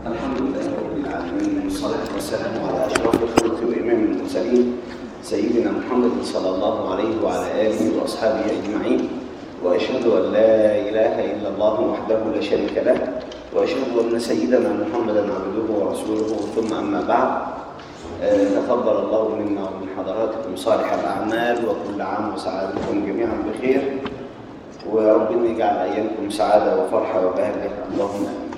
الحمد لله رب العالمين والصلاة والسلام على أشرف الخلق وإمام المرسلين سيدنا محمد صلى الله عليه وعلى آله وأصحابه أجمعين وأشهد أن لا إله إلا الله وحده لا شريك له وأشهد أن سيدنا محمدا عبده ورسوله ثم أما بعد آه، تقبل الله منا ومن حضراتكم صالح الأعمال وكل عام وسعادتكم جميعا بخير وربنا يجعل أيامكم سعادة وفرحة وبهجة اللهم آمين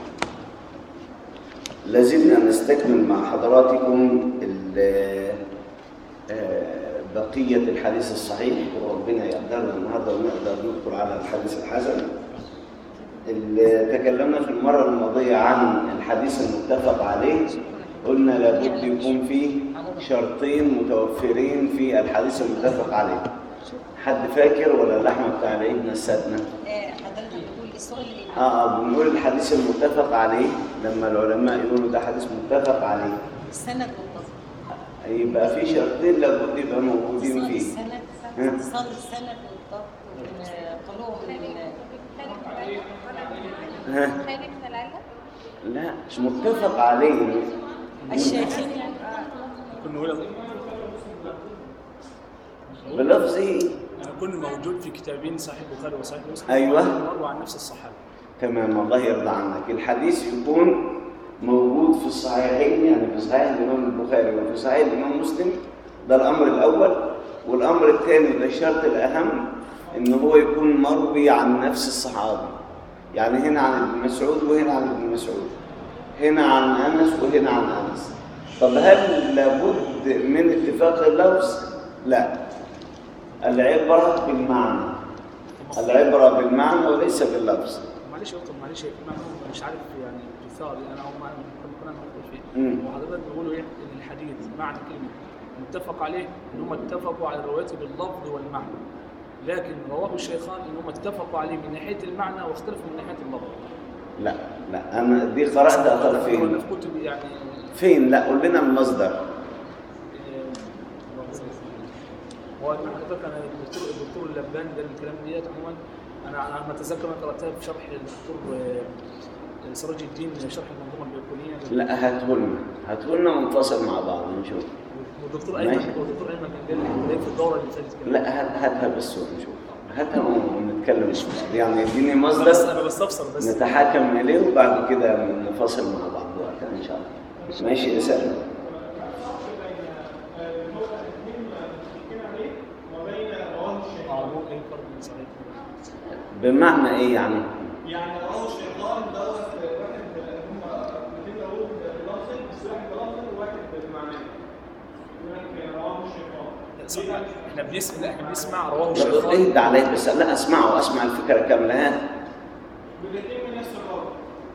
لازلنا نستكمل مع حضراتكم ال- آه، بقية الحديث الصحيح وربنا يقدرنا النهارده ونقدر ندخل على الحديث الحسن اللي تكلمنا في المرة الماضية عن الحديث المتفق عليه قلنا لابد يكون فيه شرطين متوفرين في الحديث المتفق عليه حد فاكر ولا اللحمة بتاع العيد نسيتنا؟ آه، حضرتك بتقول السؤال اللي اه اه بنقول الحديث المتفق عليه لما العلماء يقولوا ده حديث متفق عليه السند والضبط يبقى في شرطين لابد يبقى موجودين اتصال فيه السند ها؟ اتصال السند والضبط وقالوهم ها خالي من العلة لا مش متفق عليه الشيخين كنا نقول بلفظه كل موجود في كتابين صحيح البخاري وصحيح مسلم أيوة. مروى عن نفس الصحابي تمام الله يرضى عنك الحديث يكون موجود في الصحيحين يعني في صحيح الإمام البخاري وفي صحيح الإمام مسلم ده الأمر الأول والأمر الثاني ده الشرط الأهم إن هو يكون مروي عن نفس الصحابي يعني هنا عن ابن مسعود وهنا عن ابن مسعود هنا عن أنس وهنا عن أنس طب هل لابد من اتفاق اللفظ؟ لا العبرة بالمعنى العبرة بالمعنى وليس باللفظ معلش يا دكتور معلش يا جماعه أنا مش عارف يعني مثال انا او ما كنا نقول فيه مم. وحضرتك بيقولوا ايه ان الحديث معنى كلمه متفق عليه ان هم اتفقوا على روايته باللفظ والمعنى لكن رواه الشيخان ان هم اتفقوا عليه من ناحيه المعنى واختلفوا من ناحيه اللفظ لا لا أنا دي قرأتها طب ولا فين؟ في كتب يعني فين؟ لا قول لنا المصدر هو حضرتك انا الدكتور الدكتور اللبان قال الكلام ديت عموما انا انا ما اتذكر انا قراتها في شرح الدكتور آه، سراج الدين شرح المنظومه البيكونيه لا هاته لنا هاته لنا ونفصل مع بعض نشوف والدكتور ماشي. ايمن والدكتور ايمن كان قال لي في الدوره اللي فاتت كده لا هات هاتها بس ونشوف هاتها ونتكلم يعني اديني انا بس مصدر انا بستفسر بس نتحاكم إليه وبعد كده نفصل مع بعض وقتها إن شاء الله ماشي يا سلام اه مو ايه فرق بين صحيح بمعنى إيه يعني؟ يعني رواه الشيطان دوت واحد هم الاثنين رواه بلفظ بس واحد بلفظ وواحد بمعناه يقول لك رواه الشيطان لا، صح. احنا بنسمع لا، احنا بنسمع رواه طب الشيخان اهدى عليه بس لا اسمعه اسمع الفكره كامله ها والاثنين من نفس الراوي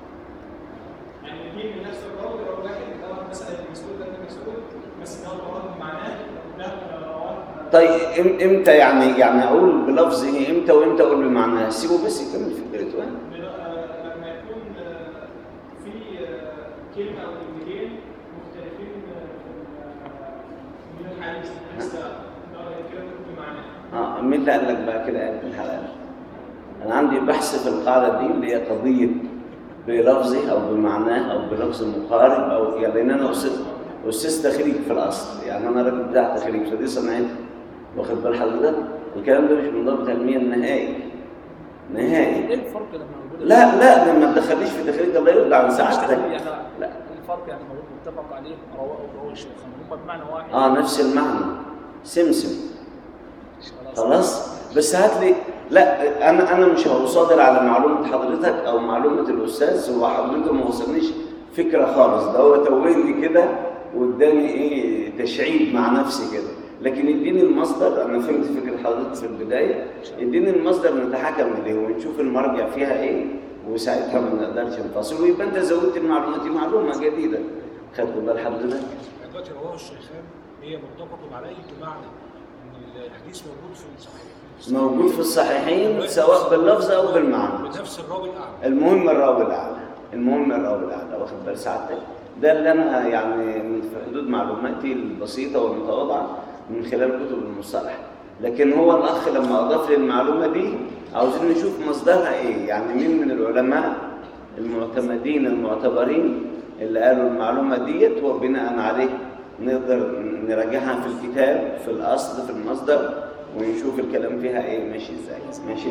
يعني الاثنين من نفس الراوي لو واحد دوت مثلا ابن مسعود ده ابن مسعود بس ده رواه بمعناه ده رواه طيب إم- امتى يعني يعني اقول بلفظه امتى وامتى اقول بمعناه سيبه بس يكمل فكرته ها من- آه، لما يكون آه، في آه، كلمه او كلمتين مختلفين آه، في ال- من الحديث الحديث ده ده كده بمعناه اه مين اللي قال لك بقى كده يا ابن الحلال انا عندي بحث في القاعده دي اللي هي قضيه بلفظه او بمعناه او بلفظ مقارب او يعني لان انا استاذ استاذ تخريج في الاصل يعني انا راجل بتاع تخريج فدي صنعتي واخد بال حضرتك الكلام ده مش منضبط علميا نهائي نهائي ايه الفرق لما نقول لا لا ده ما تدخليش في تخريج الله يرضى عن مش سعادتك يعني لا الفرق يعني موجود متفق عليه رواه رواه الشيخان هم بمعنى واحد اه نفس المعنى سمسم خلاص خلاص بس هات لي لا انا انا مش هصادر على معلومه حضرتك او معلومه الاستاذ هو حضرتك ما وصلنيش فكره خالص ده هو توهني كده واداني ايه تشعيب مع نفسي كده لكن اديني المصدر انا فهمت فكره حضرتك في البدايه اديني المصدر نتحكم اليه ونشوف المرجع فيها ايه وساعتها ما نقدرش نفصل ويبقى انت زودت المعلومات دي معلومه جديده خدت بال حضرتك دلوقتي رواه الشيخان هي متفق عليه بمعنى ان الحديث موجود في الصحيح موجود في الصحيحين سواء باللفظ او بالمعنى بنفس الراوي الاعلى المهم الراوي الاعلى المهم الراوي الاعلى واخد بال سعادتك ده اللي انا يعني من في حدود معلوماتي البسيطه والمتواضعه من خلال كتب المصطلح لكن هو الاخ لما اضاف لي المعلومه دي عاوزين نشوف مصدرها ايه يعني مين من العلماء المعتمدين المعتبرين اللي قالوا المعلومة ديت وبناء عليه نقدر نراجعها في الكتاب في الأصل في المصدر ونشوف الكلام فيها ايه ماشي ازاي ماشي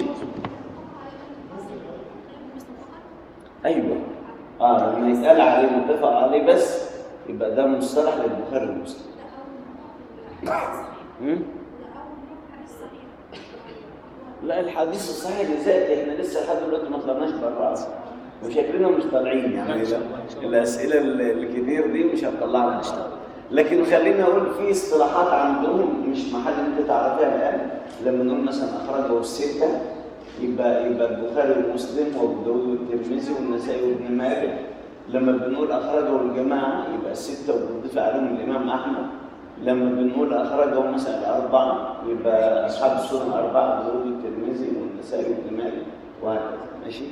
ايوه اه لما يتقال عليه متفق عليه بس يبقى ده مصطلح للبخاري ومسلم هم؟ لا الحديث الصحيح لذاته احنا لسه لحد دلوقتي ما طلعناش بره وشكلنا مش طالعين يعني إن شاء الله، إن شاء الله. الاسئله ال- الكتير دي مش هتطلعنا لكن خلينا اقول في اصطلاحات عندهم مش محل ان انت تعرفها الان لما نقول مثلا اخرجه السته يبقى يبقى البخاري ومسلم وابو داود والترمذي والنسائي وابن ماجه لما بنقول اخرجه الجماعه يبقى السته وبنضيف عليهم الامام احمد لما بنقول اخرجه مثلا الاربعه يبقى اصحاب السنن الاربعه ابو داود والترمذي والنسائي وابن ماجه وهكذا ماشي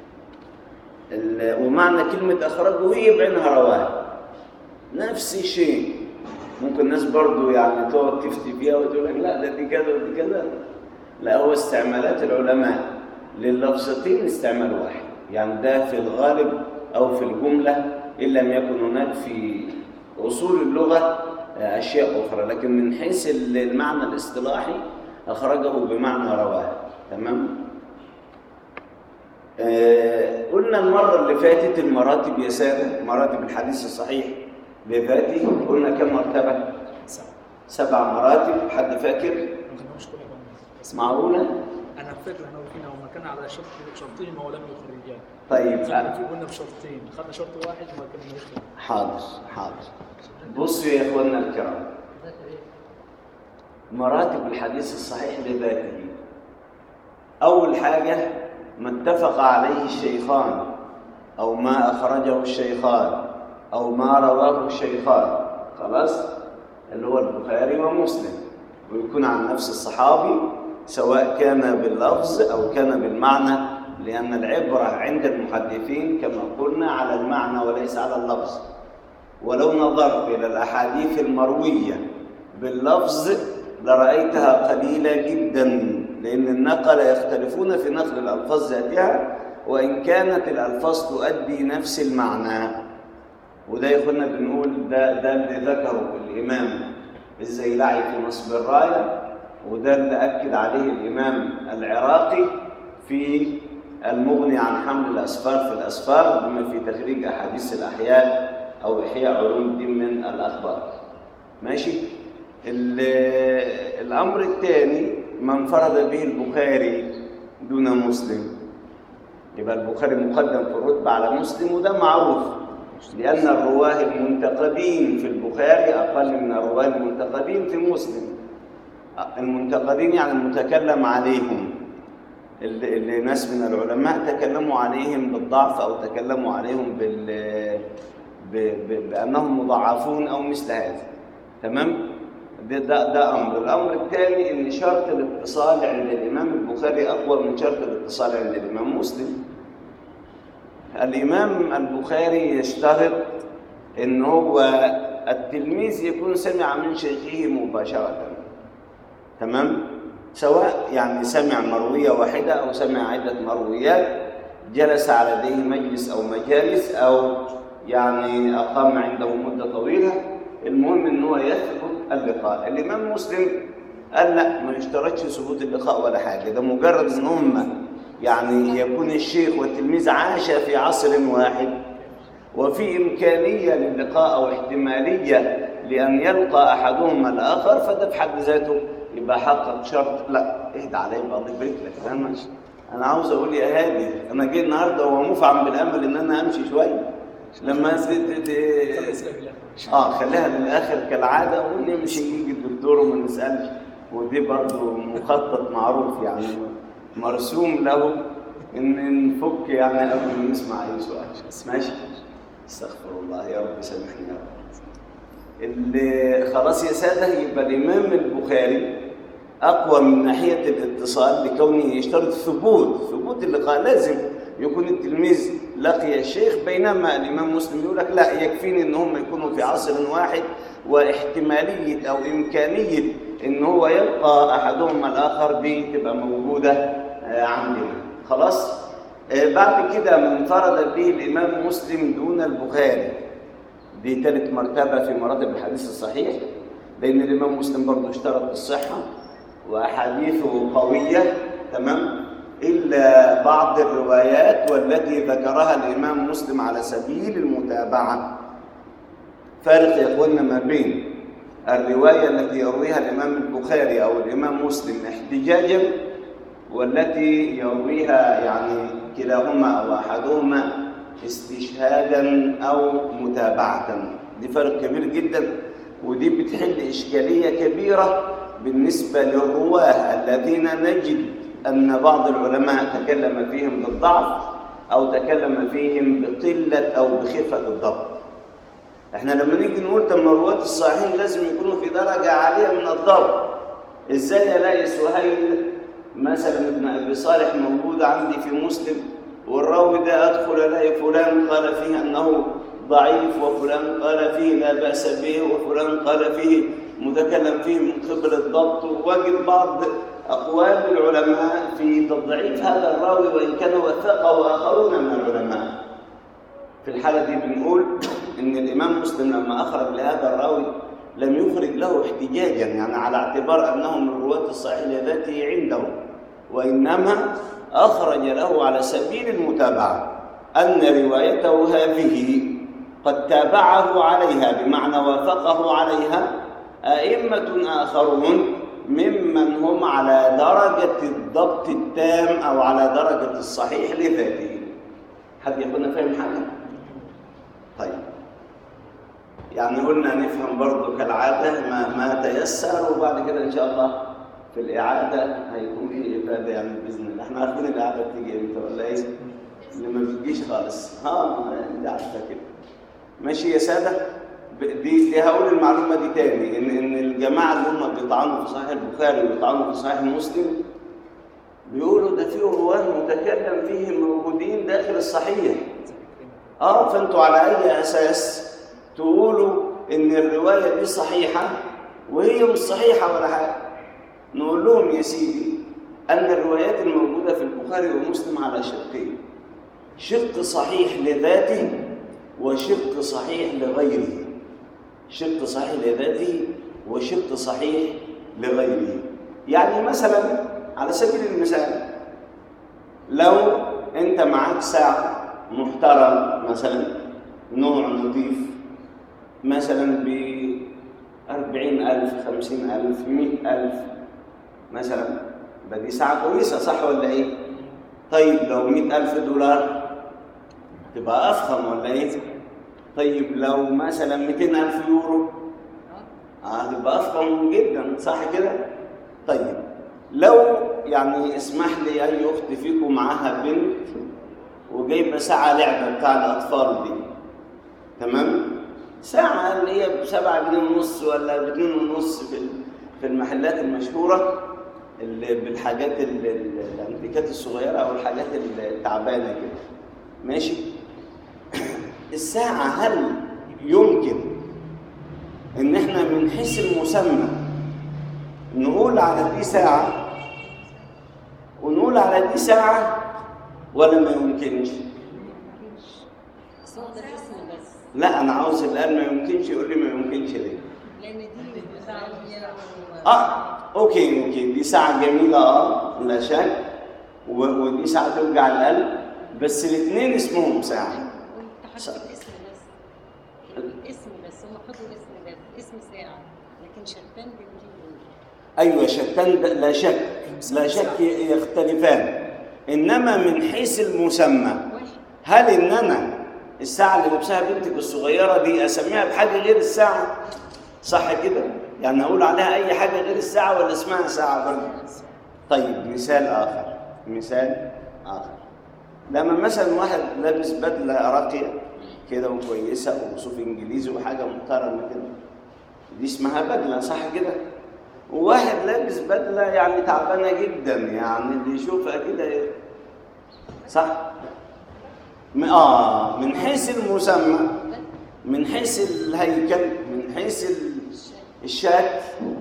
ال- ومعنى كلمة أخرجه هي بعينها رواه نفس الشيء ممكن الناس برضو يعني تقعد تفتي فيها وتقول لك لا ده دي كذا ودي كذا لا هو استعمالات العلماء لللفظتين استعمال واحد يعني ده في الغالب أو في الجملة إن لم يكن هناك في أصول اللغة أشياء أخرى لكن من حيث المعنى الاصطلاحي أخرجه بمعنى رواه تمام؟ آه، قلنا المرة اللي فاتت المراتب يا سادة مراتب الحديث الصحيح بذاته قلنا كم مرتبة؟ سبعة سبع مراتب حد فاكر؟ ما كناش كلها بس معقولة؟ انا فاكر احنا واقفين هو كان على شرط شرطين ولم يخرجان طيب خدنا في قلنا بشرطين خدنا شرط واحد وما كملناش تاني. حاضر حاضر بصوا يا اخواننا الكرام مراتب الحديث الصحيح بذاته اول حاجه ما اتفق عليه الشيخان او ما اخرجه الشيخان او ما رواه الشيخان خلاص اللي هو البخاري ومسلم ويكون عن نفس الصحابي سواء كان باللفظ او كان بالمعنى لان العبره عند المحدثين كما قلنا على المعنى وليس على اللفظ ولو نظرت إلى الأحاديث المروية باللفظ لرأيتها قليلة جدا لأن النقل يختلفون في نقل الألفاظ ذاتها وإن كانت الألفاظ تؤدي نفس المعنى وده يا اخوانا بنقول ده ده اللي ذكره الإمام الزيلعي في نصب الراية وده اللي أكد عليه الإمام العراقي في المغني عن حمل الأسفار في الأسفار بما في تخريج أحاديث الأحياء أو إحياء علوم الدين من الأخبار ماشي ال- الأمر الثاني ما انفرد به البخاري دون مسلم يبقى البخاري مقدم في الرتبة على مسلم وده معروف لأن الرواه المنتقدين في البخاري أقل من الرواه المنتقدين في مسلم المنتقدين يعني المتكلم عليهم اللي اللي ناس من العلماء تكلموا عليهم بالضعف أو تكلموا عليهم بال ب- ب- بأنهم مضاعفون أو مثل هذا تمام؟ ده, ده, ده أمر الأمر الثاني أن شرط الاتصال عند الإمام البخاري أقوى من شرط الاتصال عند الإمام مسلم الإمام البخاري يشترط أن هو التلميذ يكون سمع من شيخه مباشرة تمام سواء يعني سمع مروية واحدة أو سمع عدة مرويات جلس على يديه مجلس أو مجالس أو يعني أقام عنده مدة طويلة المهم أن هو يثبت اللقاء الإمام مسلم قال لا ما يشترطش ثبوت اللقاء ولا حاجة ده مجرد أن هم يعني يكون الشيخ والتلميذ عاش في عصر واحد وفي إمكانية للقاء أو احتمالية لأن يلقى أحدهما الآخر فده في حد ذاته يبقى حقق شرط لا اهدى علي بقى الله يبارك لك أنا أنا عاوز أقول يا هادي أنا جاي النهاردة ومفعم بالأمل إن أنا أمشي شوية لما ت- ت- ت- اسئله بالله اه خليها للاخر كالعاده ونمشي يجي الدكتور وما نسالش ودي برضه مخطط معروف يعني مرسوم له ان نفك يعني قبل ما نسمع اي سؤال ماشي استغفر الله يا رب سامحني يا رب اللي خلاص يا ساده يبقى الامام البخاري اقوى من ناحيه الاتصال لكونه يشترط ثبوت ثبوت اللقاء لازم يكون التلميذ لقي الشيخ بينما الامام مسلم يقول لك لا يكفيني ان هم يكونوا في عصر واحد واحتماليه او امكانيه ان هو يلقى احدهما الاخر دي تبقى موجوده آه، عندنا خلاص آه، بعد كده من انفرد به الامام مسلم دون البخاري دي ثالث مرتبة في مراتب الحديث الصحيح لأن الإمام مسلم برضه اشترط الصحة وأحاديثه قوية تمام إلا بعض الروايات والتي ذكرها الإمام مسلم على سبيل المتابعة فارق يا اخوانا ما بين الرواية التي يرويها الإمام البخاري أو الإمام مسلم احتجاجا والتي يرويها يعني كلاهما أو أحدهما استشهادا أو متابعة دي فرق كبير جدا ودي بتحل إشكالية كبيرة بالنسبة للرواه الذين نجد أن بعض العلماء تكلم فيهم بالضعف أو تكلم فيهم بقلة أو بخفة الضبط احنا لما نيجي نقول طب ما رواة الصحيحين لازم يكونوا في درجة عالية من الضبط ازاي الاقي سهيل مثلا ابن ابي صالح موجود عندي في مسلم والراوي ده ادخل الاقي فلان قال فيه انه ضعيف وفلان قال فيه لا باس به وفلان قال فيه متكلم فيه من قبل الضبط واجد بعض اقوال العلماء في تضعيف هذا الراوي وان كان وثقه اخرون من العلماء في الحالة دي بنقول إن الإمام مسلم لما أخرج لهذا الراوي لم يخرج له احتجاجا يعني على اعتبار أنه من رواة الصحيح لذاته عنده وإنما أخرج له على سبيل المتابعة أن روايته هذه قد تابعه عليها بمعنى وافقه عليها أئمة آخرون ممن هم على درجة الضبط التام أو على درجة الصحيح لذاته حد يكون فاهم حاجة؟ طيب يعني قلنا نفهم برضو كالعادة ما, ما تيسر وبعد كده إن شاء الله في الإعادة هيكون في إفادة يعني بإذن الله إحنا عارفين الإعادة بتيجي إمتى ولا إيه؟ اللي ما بتجيش خالص ها أنت عارفة كده ماشي يا سادة ب- دي, دي هقول المعلومة دي تاني إن إن الجماعة اللي هم بيطعنوا في صحيح البخاري وبيطعنوا في صحيح مسلم بيقولوا ده في رواه متكلم فيه موجودين داخل الصحيح اه فانتوا على اي اساس تقولوا ان الروايه دي صحيحه وهي مش صحيحه ولا حاجه نقول لهم يا سيدي ان الروايات الموجوده في البخاري ومسلم على شقين شق صحيح لذاته وشق صحيح لغيره شق صحيح لذاته وشق صحيح لغيره يعني مثلا على سبيل المثال لو انت معاك ساعه محترم مثلا نوع نظيف مثلا ب 40000 50000 100000 مثلا يبقى دي ساعة كويسة صح ولا إيه؟ طيب لو 100000 دولار تبقى أفخم ولا إيه؟ طيب لو مثلا 200000 يورو آه تبقى أفخم جدا صح كده؟ طيب لو يعني اسمح لي أي أخت فيكم معاها بنت وجايبه ساعه لعبه بتاع الاطفال دي تمام ساعه اللي هي بسبعة جنيه ونص ولا باتنين ونص في في المحلات المشهوره اللي بالحاجات ال- ال- الانتيكات الصغيره او الحاجات التعبانه كده ماشي الساعه هل يمكن ان احنا من حيث المسمى نقول على دي ساعه ونقول على دي ساعه ولا ما يمكنش بس هو ده الاسم بس لا انا عاوز الان ما يمكنش يقول لي ما يمكنش ليه لان دي غاليه و- اه اوكي اوكي دي ساعه جميله اه لا شك و- ودي ساعه توجع القلب بس الاثنين اسمهم ساعه وانت حاطط الاسم بس الاسم بس هم حطوا الاسم بس اسم ساعه لكن شتان بنجيب ايوه شتان ده لا شك لا شك يختلفان انما من حيث المسمى واحد هل ان انا الساعه اللي لابسها بنتك الصغيره دي اسميها بحاجه غير الساعه صح كده يعني اقول عليها اي حاجه غير الساعه ولا اسمها ساعه برضه طيب مثال اخر مثال اخر لما مثلا واحد لابس بدله راقيه كده وكويسه وصوف انجليزي وحاجه محترمه كده دي اسمها بدله صح كده وواحد لابس بدله يعني تعبانه جدا يعني اللي يشوفها كده ي- صح م- اه من حيث المسمى من حيث الهيكل من حيث ال- الشكل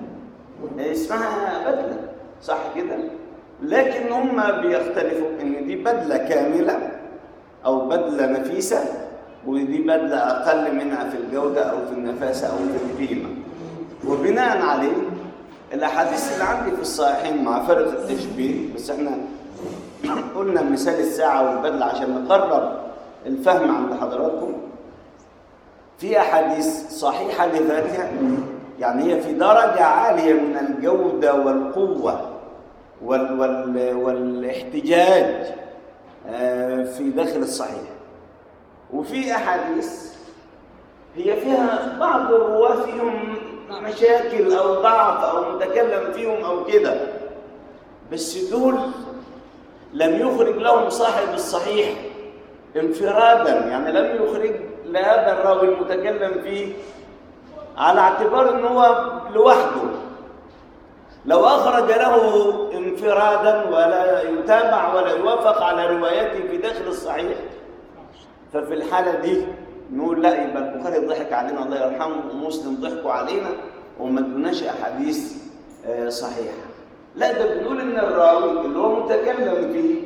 اسمها بدله صح كده لكن هم بيختلفوا ان دي بدله كامله او بدله نفيسه ودي بدلة أقل منها في الجودة أو في النفاسة أو في القيمة وبناء عليه الأحاديث اللي عندي في الصحيحين مع فرق التشبيه بس احنا قلنا مثال الساعة والبدلة عشان نقرب الفهم عند حضراتكم في أحاديث صحيحة لذاتها يعني هي في درجة عالية من الجودة والقوة وال وال والاحتجاج آه، في داخل الصحيح وفي أحاديث هي فيها بعض الرواة فيهم مشاكل أو ضعف أو متكلم فيهم أو كده بس دول لم يخرج لهم صاحب الصحيح انفرادا يعني لم يخرج لهذا الراوي المتكلم فيه على اعتبار ان هو لوحده لو اخرج له انفرادا ولا يتابع ولا يوافق على روايته في داخل الصحيح ففي الحاله دي نقول لا يبقى البخاري ضحك علينا الله يرحمه ومسلم ضحكوا علينا وما ادوناش احاديث آه، صحيحه لا ده بنقول ان الراوي اللي هو متكلم فيه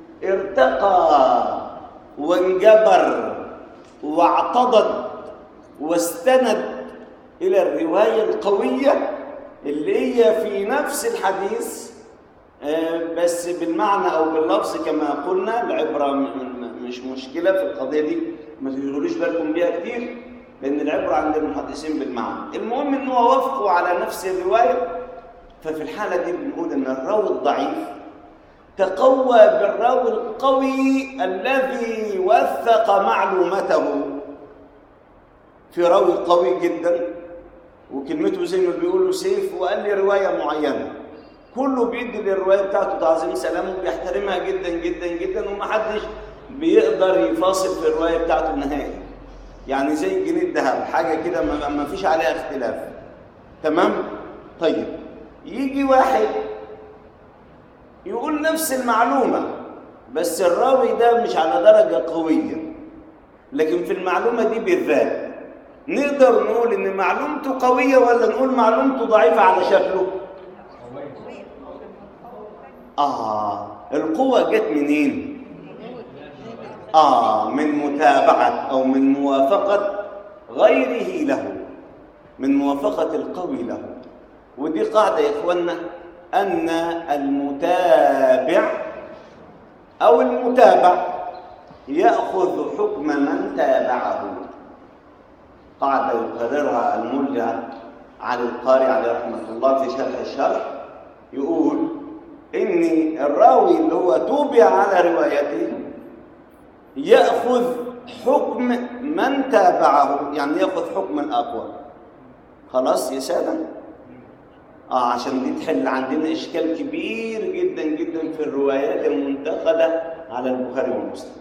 ارتقى وانجبر واعتضد واستند الى الروايه القويه اللي هي في نفس الحديث آه، بس بالمعنى او باللفظ كما قلنا العبره م- م- مش مشكله في القضيه دي ما تشغلوش بالكم بيها كتير لان العبره عند المحدثين بالمعنى المهم ان هو وافقوا على نفس الروايه ففي الحاله دي بنقول ان الراوي الضعيف تقوى بالراوي القوي الذي وثق معلومته في راوي قوي جدا وكلمته زي ما بيقولوا سيف وقال لي روايه معينه كله بيدي للروايه بتاعته تعظيم سلام وبيحترمها جدا جدا جدا ومحدش بيقدر يفاصل في الروايه بتاعته نهائي يعني زي جنيه الذهب حاجه كده ما ما فيش عليها اختلاف تمام طيب يجي واحد يقول نفس المعلومه بس الراوي ده مش على درجه قويه لكن في المعلومه دي بالذات نقدر نقول ان معلومته قويه ولا نقول معلومته ضعيفه على شكله اه القوه جت منين آه من متابعة أو من موافقة غيره له من موافقة القوي له ودي قاعدة يا إخوانا أن المتابع أو المتابع يأخذ حكم من تابعه قاعدة يقررها الملجأ علي القاري عليه رحمة الله في شرح الشرح يقول إن الراوي اللي هو توبع على روايته يأخذ حكم من تابعه يعني يأخذ حكم الأقوى خلاص يا سادة آه عشان دي تحل عندنا إشكال كبير جدا جدا في الروايات المنتقدة على البخاري ومسلم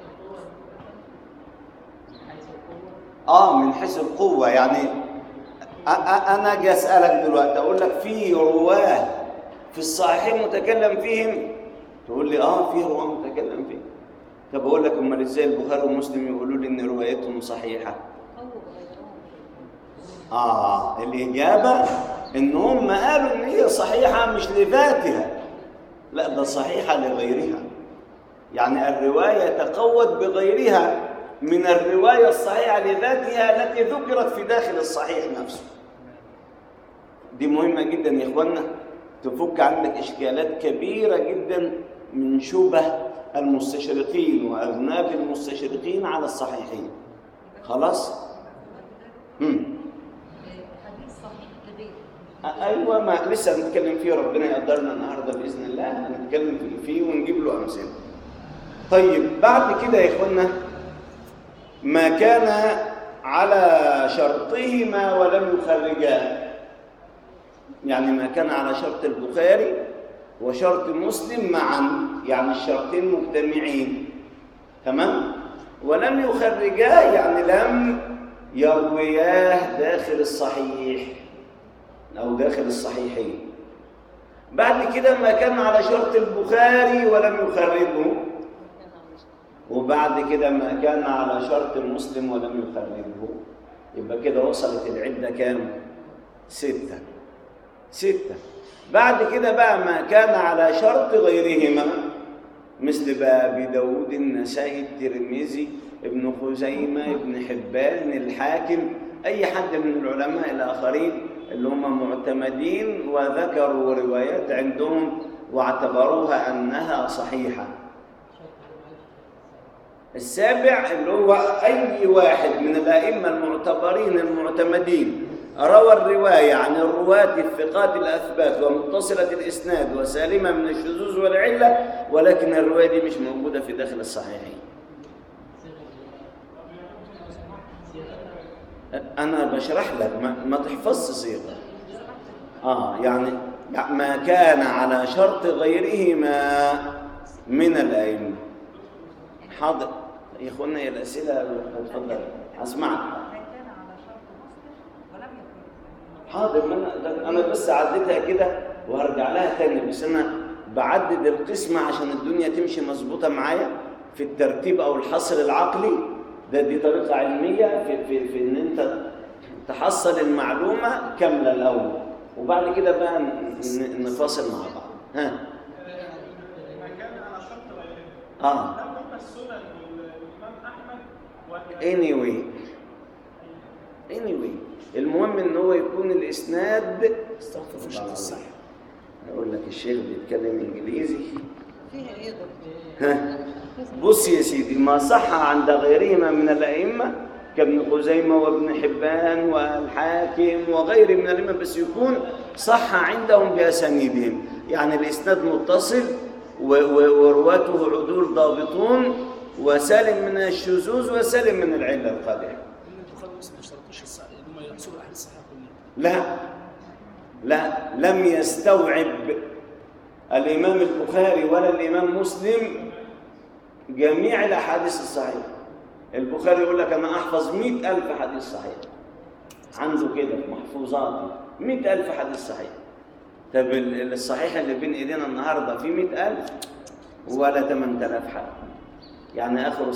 آه من حيث القوة يعني أ- أ- أنا أجي أسألك دلوقتي أقول لك في رواه في الصحيحين متكلم فيهم تقول لي آه في رواه متكلم فيهم طب اقول لك امال ازاي البخاري ومسلم يقولوا لي ان روايتهم صحيحه أو غيرهم اه الاجابه ان هم قالوا ان هي صحيحه مش لذاتها لا ده صحيحه لغيرها يعني الروايه تقوت بغيرها من الروايه الصحيحه لذاتها التي ذكرت في داخل الصحيح نفسه دي مهمه جدا يا اخوانا تفك عندك اشكالات كبيره جدا من شبه المستشرقين واذناب المستشرقين على الصحيحين خلاص امم حديث صحيح كبير ايوه ما لسه هنتكلم فيه ربنا يقدرنا النهارده باذن الله هنتكلم فيه ونجيب له امثله طيب بعد كده يا اخوانا ما كان على شرطهما ولم يخرجا يعني ما كان على شرط البخاري وشرط مسلم معا يعني الشرطين مجتمعين تمام ولم يخرجاه يعني لم يروياه داخل الصحيح أو داخل الصحيحين بعد كده ما كان على شرط البخاري ولم يخرجه كان على شرط. وبعد كده ما كان على شرط مسلم ولم يخرجه يبقى كده وصلت العدة كام؟ ستة ستة بعد كده بقى ما كان على شرط غيرهما مثل بقى ابي داود النسائي الترمذي ابن خزيمه ابن حبان الحاكم اي حد من العلماء الاخرين اللي هم معتمدين وذكروا روايات عندهم واعتبروها انها صحيحه السابع اللي هو اي واحد من الائمه المعتبرين المعتمدين روى الروايه عن الرواه الثقات الاثبات ومتصله الاسناد وسالمه من الشذوذ والعله ولكن الروايه دي مش موجوده في داخل الصحيحين انا بشرح لك ما, ما تحفظش صيغه اه يعني ما كان على شرط غيرهما من الائمه حاضر يا اخوانا يا الاسئله اتفضل اسمعك كان على شرط مسلم ولم يكن حاضر ما انا ده انا بس عديتها كده وهرجع لها تاني بس انا بعدد القسمه عشان الدنيا تمشي مظبوطه معايا في الترتيب او الحصر العقلي ده دي طريقه علميه في في في ان انت تحصل المعلومه كامله الاول وبعد كده بقى ن- نفاصل مع بعض ها ما كان على شرط غيرهم اه لم هم السنن والامام احمد ولا anyway anyway المهم ان هو يكون الاسناد استغفر الله العظيم اقول لك الشيخ بيتكلم انجليزي فيها ايه يا دكتور؟ ها بص يا سيدي ما صح عند غيرهما من الائمه كابن خزيمه وابن حبان والحاكم وغيره من الائمه بس يكون صح عندهم باسانيدهم يعني الاسناد متصل و- و- ورواته عدول ضابطون وسالم من الشذوذ وسالم من العله القادحه ان البخاري ومسلم ما اشترطوش الص- ان هم يحصلوا الاحاديث الصحيحه كلها لا لا لم يستوعب الإمام البخاري ولا الإمام مسلم جميع الأحاديث الصحيحة البخاري يقول لك أنا أحفظ مئة ألف حديث صحيح عنده كده في محفوظاتي مئة ألف حديث صحيح طب ال- الصحيح اللي بين إيدينا النهاردة في مئة ألف ولا 8000 حديث يعني آخره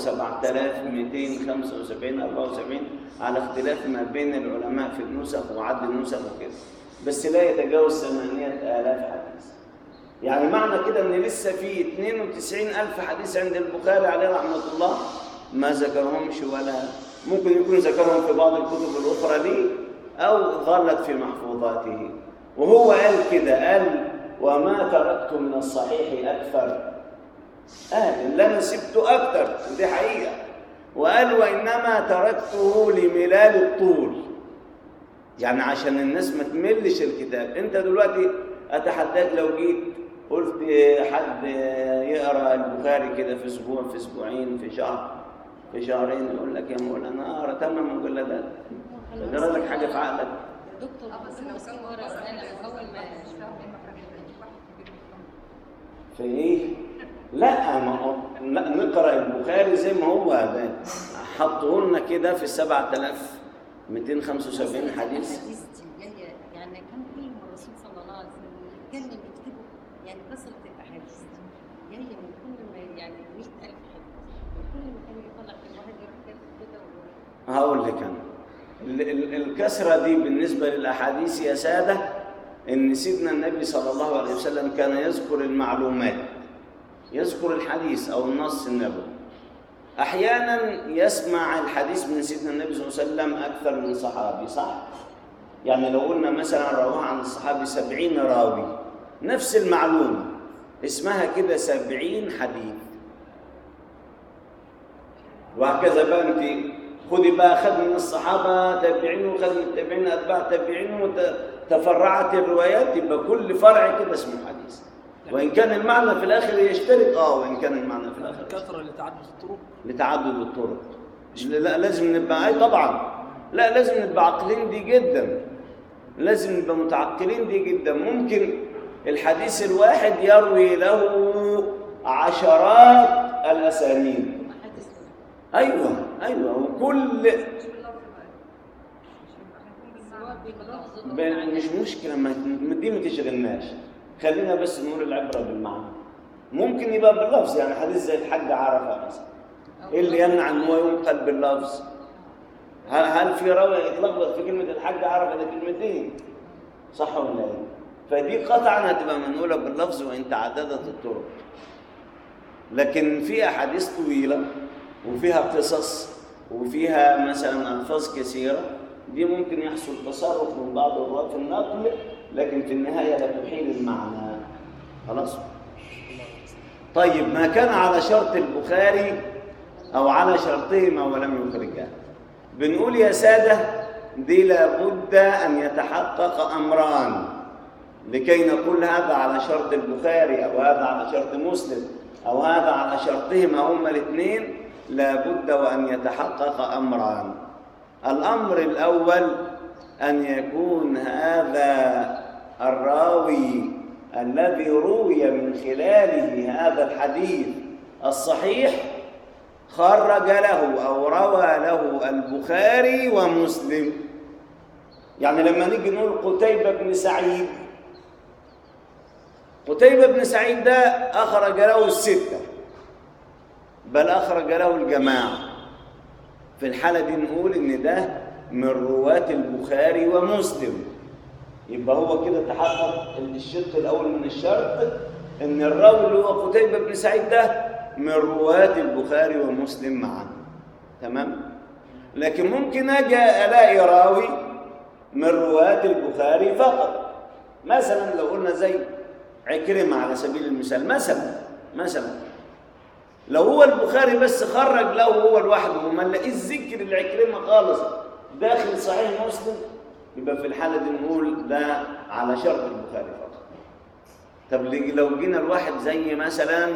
7275 74 على اختلاف ما بين العلماء في النسخ وعد النسخ وكده بس لا يتجاوز 8000 حديث يعني معنى كده ان لسه في 92000 حديث عند البخاري عليه رحمه الله ما ذكرهمش ولا ممكن يكون ذكرهم في بعض الكتب الاخرى ليه او ظلت في محفوظاته وهو قال كده قال وما تركت من الصحيح اكثر قال اللي انا سبته اكتر ودي حقيقه وقال وانما تركته لملال الطول يعني عشان الناس ما تملش الكتاب انت دلوقتي اتحداك لو جيت قلت حد يقرا البخاري كده في اسبوع في اسبوعين في شهر في شهرين يقول لك يا مولانا اقرا ثمان مجلدات جرى لك حاجه في عقلك يا دكتور اه بس لو كان ورا ورا انا اول ما في ايه؟ لا ما هو لا نقرا البخاري زي ما هو ده حطوا لنا كده في 7275 حديث الحديث دي جايه يعني كان كل ما الرسول صلى الله عليه وسلم يتكلم يكتبه يعني كثره الاحاديث دي جايه من كل ما يعني 100000 حديث وكل ما كان يطلع في الواحد يروح كاتب كده و- هقول لك انا ال- ال- الكثره دي بالنسبه للاحاديث يا ساده ان سيدنا النبي صلى الله عليه وسلم كان يذكر المعلومات يذكر الحديث او النص النبوي احيانا يسمع الحديث من سيدنا النبي صلى الله عليه وسلم اكثر من صحابي صح يعني لو قلنا مثلا رواه عن الصحابي سبعين راوي نفس المعلومه اسمها كده سبعين حديث وهكذا بقى انت خدي بقى خد من الصحابه تابعين وخد من التابعين اتباع تابعين وتفرعت الروايات يبقى كل فرع كده اسمه حديث وان كان المعنى في الاخر يشترك اه وان كان المعنى في الاخر يشترك. الكثره لتعدد الطرق لتعدد الطرق لا لازم نبقى اي طبعا لا لازم نبقى عاقلين دي جدا لازم نبقى متعقلين دي جدا ممكن الحديث الواحد يروي له عشرات الاسانيد حديث ايوه ايوه وكل سواء باللفظ أو ب- بالمعنى. مش مشكله ما دي ما تشغلناش خلينا بس نقول العبره بالمعنى ممكن يبقى باللفظ يعني حديث زي الحاج عرفه مثلا أو ايه اللي يمنع ان هو ينقل باللفظ هل هل في راوي يتلخبط في كلمه الحاج عرفه ده كلمتين صح ولا ايه فدي قطعا هتبقى منقوله باللفظ وان تعددت الطرق لكن في احاديث طويله وفيها قصص وفيها مثلا الفاظ كثيره دي ممكن يحصل تصرف من بعض الرواه في النقل لكن في النهايه لا تحيل المعنى خلاص طيب ما كان على شرط البخاري او على شرطهما ولم يخرجاه بنقول يا ساده دي لابد ان يتحقق امران لكي نقول هذا على شرط البخاري او هذا على شرط مسلم او هذا على شرطهما هما الاثنين لابد وان يتحقق امران الامر الاول ان يكون هذا الراوي الذي روي من خلاله هذا الحديث الصحيح خرج له او روى له البخاري ومسلم يعني لما نيجي نقول قتيبة بن سعيد قتيبة بن سعيد ده أخرج له الستة بل أخرج له الجماعة في الحالة دي نقول إن ده من رواة البخاري ومسلم يبقى هو كده تحقق الشق الأول من الشرط إن الراوي اللي هو قتيبة بن سعيد ده من رواة البخاري ومسلم معا تمام لكن ممكن أجي ألاقي راوي من رواة البخاري فقط مثلا لو قلنا زي عكرمة على سبيل المثال مثلا مثلا لو هو البخاري بس خرج له هو لوحده وما نلاقيش ذكر العكرمة خالص داخل صحيح مسلم يبقى في الحالة دي نقول ده على شرط البخاري فقط طب لي- لو جينا لواحد زي مثلا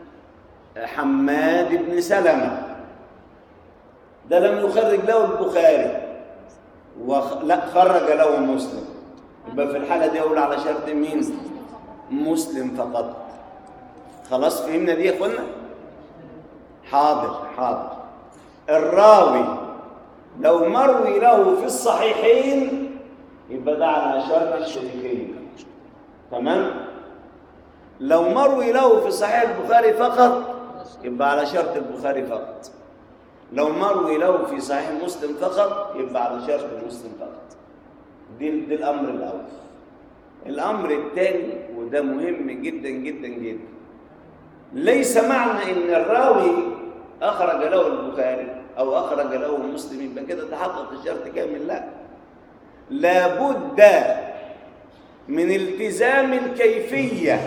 حماد بن سلمة ده لم يخرج له البخاري وخ... لا خرج له مسلم يبقى في الحالة دي أقول على شرط مين؟ مسلم فقط خلاص فهمنا دي يا اخوانا؟ حاضر حاضر الراوي لو مروي له في الصحيحين يبقى ده على شرط الشريكين تمام؟ لو مروي له في صحيح البخاري فقط يبقى على شرط البخاري فقط لو مروي له في صحيح مسلم فقط يبقى على شرط مسلم فقط دي, دي الامر الاول الامر الثاني وده مهم جدا جدا جدا ليس معنى ان الراوي اخرج له البخاري او اخرج له مسلم يبقى كده تحقق الشرط كامل لا لابد من التزام الكيفيه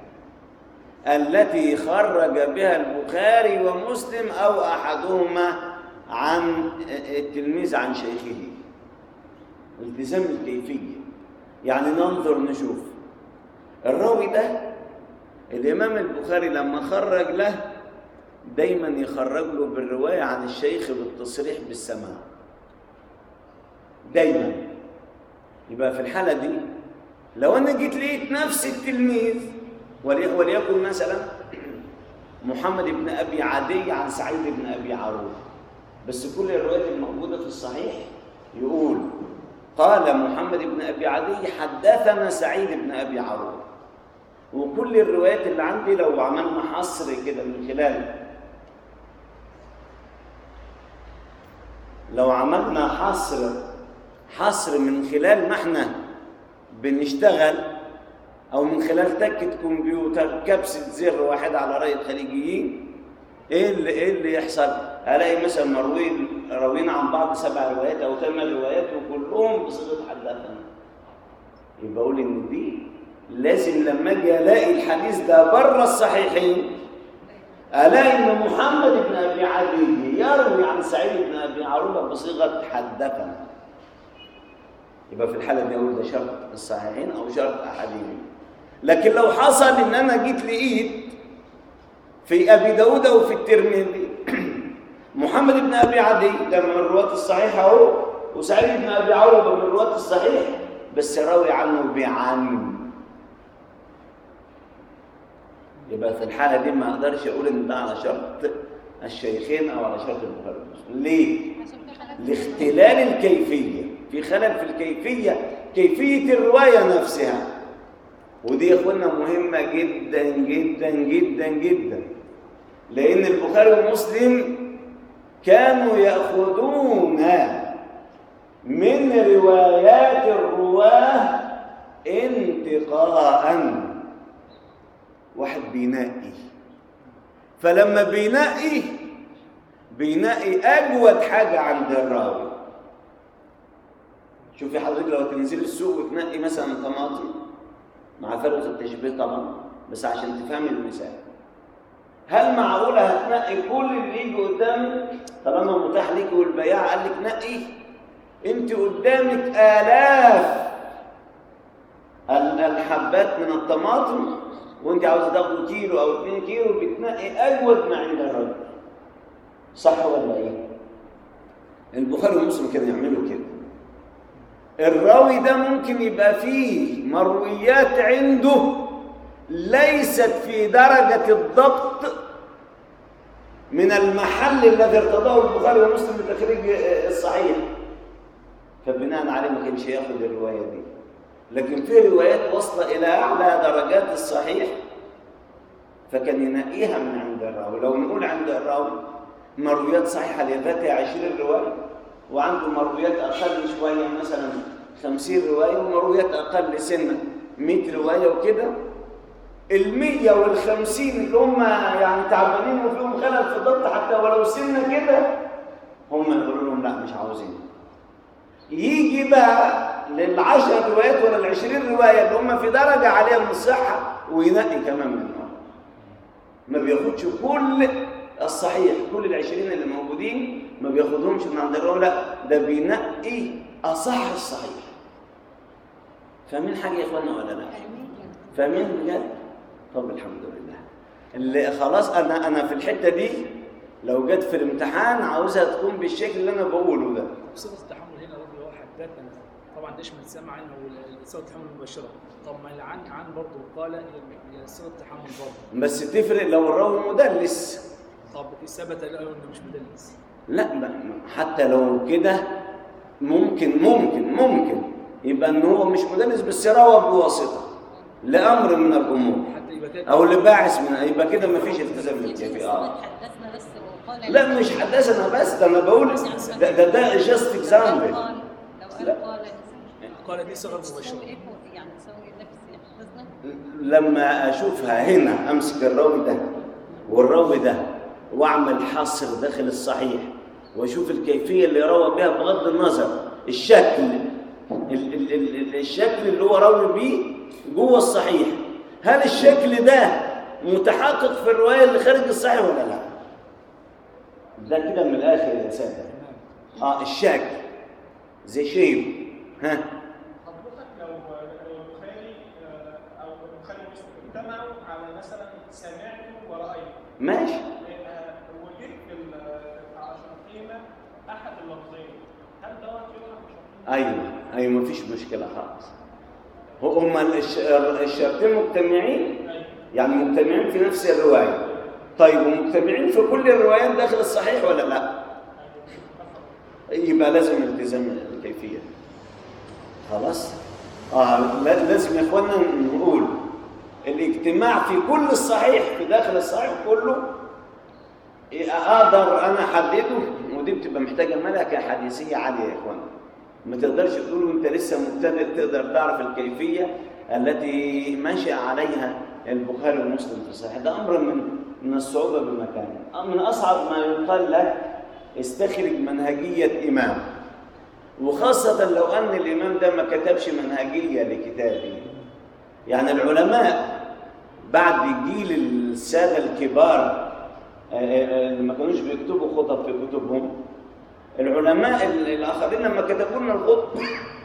التي خرج بها البخاري ومسلم او احدهما عن التلميذ عن شيخه التزام الكيفيه يعني ننظر نشوف الراوي ده الامام البخاري لما خرج له دايما يخرج له بالروايه عن الشيخ بالتصريح بالسماع دايما يبقى في الحاله دي لو انا جيت لقيت نفس التلميذ ولي- وليكن مثلا محمد بن ابي عدي عن سعيد بن ابي عروبه بس كل الروايات الموجوده في الصحيح يقول قال محمد بن ابي عدي حدثنا سعيد بن ابي عروبه وكل الروايات اللي عندي لو عملنا حصر كده من خلال لو عملنا حصر حصر من خلال ما احنا بنشتغل او من خلال تكه كمبيوتر كبسه زر واحد على راي الخليجيين ايه اللي ايه اللي يحصل؟ الاقي مثلا مرويين راويين عن بعض سبع روايات او ثمان روايات وكلهم بصيغه حدثنا يبقى اقول ان دي لازم لما اجي الاقي الحديث ده بره الصحيحين الاقي ان محمد بن ابي عدي يروي عن سعيد بن ابي عروبه بصيغه حدثنا يبقى في الحاله دي اقول ده شرط الصحيحين او شرط احدهم لكن لو حصل ان انا جيت لقيت في ابي داود او في الترمذي محمد بن ابي عدي ده من الرواه الصحيحه اهو وسعيد بن ابي عروبه من الرواه الصحيح بس راوي عنه بعن يبقى في الحاله دي ما اقدرش اقول ان ده على شرط الشيخين او على شرط البخاري ومسلم ليه لاختلال الكيفيه في خلل في الكيفيه كيفيه الروايه نفسها ودي يا اخوانا مهمه جدا جدا جدا جدا لان البخاري ومسلم كانوا ياخذون من روايات الرواه انتقاء واحد بينقي فلما بينقي بينقي اجود حاجه عند الراوي شوفي حضرتك لو تنزلي السوق وتنقي مثلا طماطم مع فرق التشبيه طبعا بس عشان تفهمي المثال هل معقولة هتنقي كل اللي يجي قدامك طالما متاح ليك والبياع قال لك نقي انت قدامك آلاف ال- الحبات من الطماطم وانت عاوز تاخد كيلو او اتنين كيلو بتنقي اجود ما عند الرجل صح ولا ايه؟ البخاري ومسلم كانوا يعملوا كده الراوي ده ممكن يبقى فيه مرويات عنده ليست في درجة الضبط من المحل الذي ارتضاه البخاري ومسلم بتخريج الصحيح فبناء عليه ما كانش ياخد الرواية دي لكن في روايات واصلة إلى أعلى درجات الصحيح فكان ينقيها من عند الراوي لو نقول عند الراوي مرويات صحيحة لذاتها 20 رواية وعنده مرويات أقل شوية مثلا 50 رواية ومرويات أقل سنة 100 رواية وكده المية والخمسين اللي هم يعني تعبانين وفيهم خلل في الضبط حتى ولو سنة كده هم يقولوا لهم لا مش عاوزين يجي بقى للعشر روايات ولا العشرين رواية اللي هم في درجة عالية من الصحة وينقي كمان منهم ما بياخدش كل الصحيح كل العشرين اللي موجودين ما بياخدهمش من عند الراوي لا ده بينقي أصح الصحيح فاهمين حاجة يا إخوانا ولا لا؟ فاهمين بجد؟ طب الحمد لله اللي خلاص انا انا في الحته دي لو جت في الامتحان عاوزها تكون بالشكل اللي انا بقوله ده صيغه التحمل هنا برضه هو حددنا طبعا ده يشمل السمع عنه صيغه التحمل المباشره طب ما اللي عن عن برضه قال هي صيغه التحمل برضه بس تفرق لو الراوي مدلس طب ثبت له انه مش مدلس لا ما- حتى لو كده ممكن ممكن ممكن يبقى ان هو مش مدلس بس روى بواسطه لامر من الامور حتى يبقى كده او لباعث من يبقى كده ما فيش التزام بالكيفيه اه حدثنا بس وقال لا مش حدثنا بس ده انا بقول ده ده, ده جاست اكزامبل قال لو لا. قال قال قال دي صيغه تسوي مباشره ايه يعني تسوي نفس حدثنا لما اشوفها هنا امسك الراوي ده والراوي ده واعمل حصر داخل الصحيح واشوف الكيفيه اللي روى بها بغض النظر الشكل ال ال ال ال الشكل اللي هو راوي بيه جوه الصحيح هل الشكل ده متحقق في الروايه اللي خارج الصحيح ولا لا؟ ده كده من الاخر يا ساده اه الشكل زي شيب ها حضرتك لو لو البخاري آه، او البخاري ومسلم اجتمعوا على مثلا سمعت ورايت ماشي آه، وجدت في ال- عشان قيمه احد اللفظين هل دوت يعرف شرطين؟ ايوه ايوه مفيش مشكله خالص هو- هما الش- الشرطين مجتمعين ايوه يعني مجتمعين في نفس الروايه طيب ومجتمعين في كل الروايات داخل الصحيح ولا لا يبقى لازم التزام الكيفيه خلاص اه لا- لازم يا اخوانا نقول الاجتماع في كل الصحيح في داخل الصحيح كله إيه اقدر انا احدده ودي بتبقى محتاجه ملكه حديثيه عاليه يا اخوانا ما تقدرش تقول انت لسه مبتدئ تقدر تعرف الكيفيه التي مشى عليها البخاري ومسلم في الصحيح ده امر من من الصعوبه بمكان من اصعب ما يقال لك استخرج منهجيه امام وخاصه لو ان الامام ده ما كتبش منهجيه لكتابه يعني العلماء بعد جيل الساده الكبار آه، آه، اللي ما كانوش بيكتبوا خطب في كتبهم العلماء ال- الاخرين لما كتبوا لنا الخطب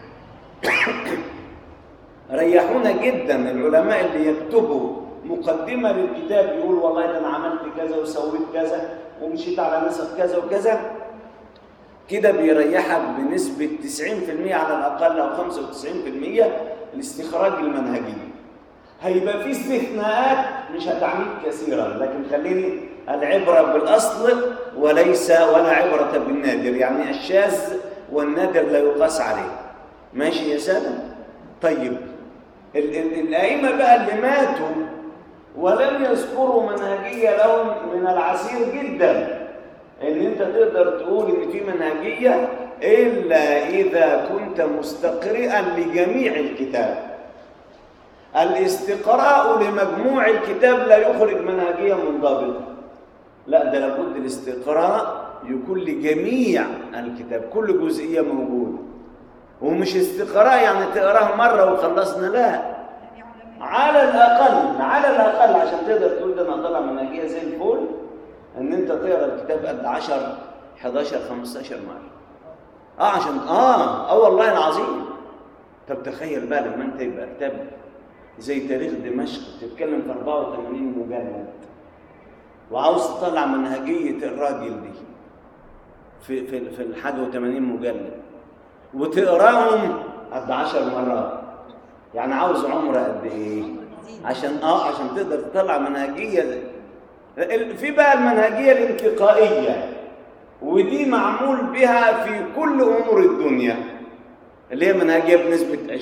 ريحونا جدا العلماء اللي يكتبوا مقدمه للكتاب يقول والله ده انا عملت كذا وسويت كذا ومشيت على نسق كذا وكذا كده بيريحك بنسبه 90% على الاقل او 95% الاستخراج المنهجي هيبقى في استثناءات مش هتعنيك كثيرا لكن خليني العبرة بالأصل وليس ولا عبرة بالنادر يعني الشاذ والنادر لا يقاس عليه ماشي يا سادة طيب ال- ال- الأئمة بقى اللي ماتوا ولم يذكروا منهجية لهم من العسير جدا ان انت تقدر تقول ان في منهجية الا اذا كنت مستقرئا لجميع الكتاب الاستقراء لمجموع الكتاب لا يخرج منهجية منضبطة لا ده لابد الاستقراء يكون لجميع الكتاب كل جزئية موجودة ومش استقراء يعني تقراها مرة وخلصنا لا يعني علماء على الأقل على الأقل عشان تقدر تقول ده أنا طالع منهجية زي الفل إن أنت تقرا الكتاب قد 10 11 15 مرة اه عشان اه اه والله العظيم طب تخيل بقى لما انت يبقى كتاب زي تاريخ دمشق بتتكلم في 84 مجلد وعاوز تطلع منهجية الراجل دي في في في الحاجة و80 مجلد وتقراهم قد 10 مرات يعني عاوز عمر قد ايه؟ عشان اه عشان تقدر تطلع منهجية ال- في بقى المنهجية الانتقائية ودي معمول بها في كل امور الدنيا اللي هي منهجيه بنسبه 20% 30%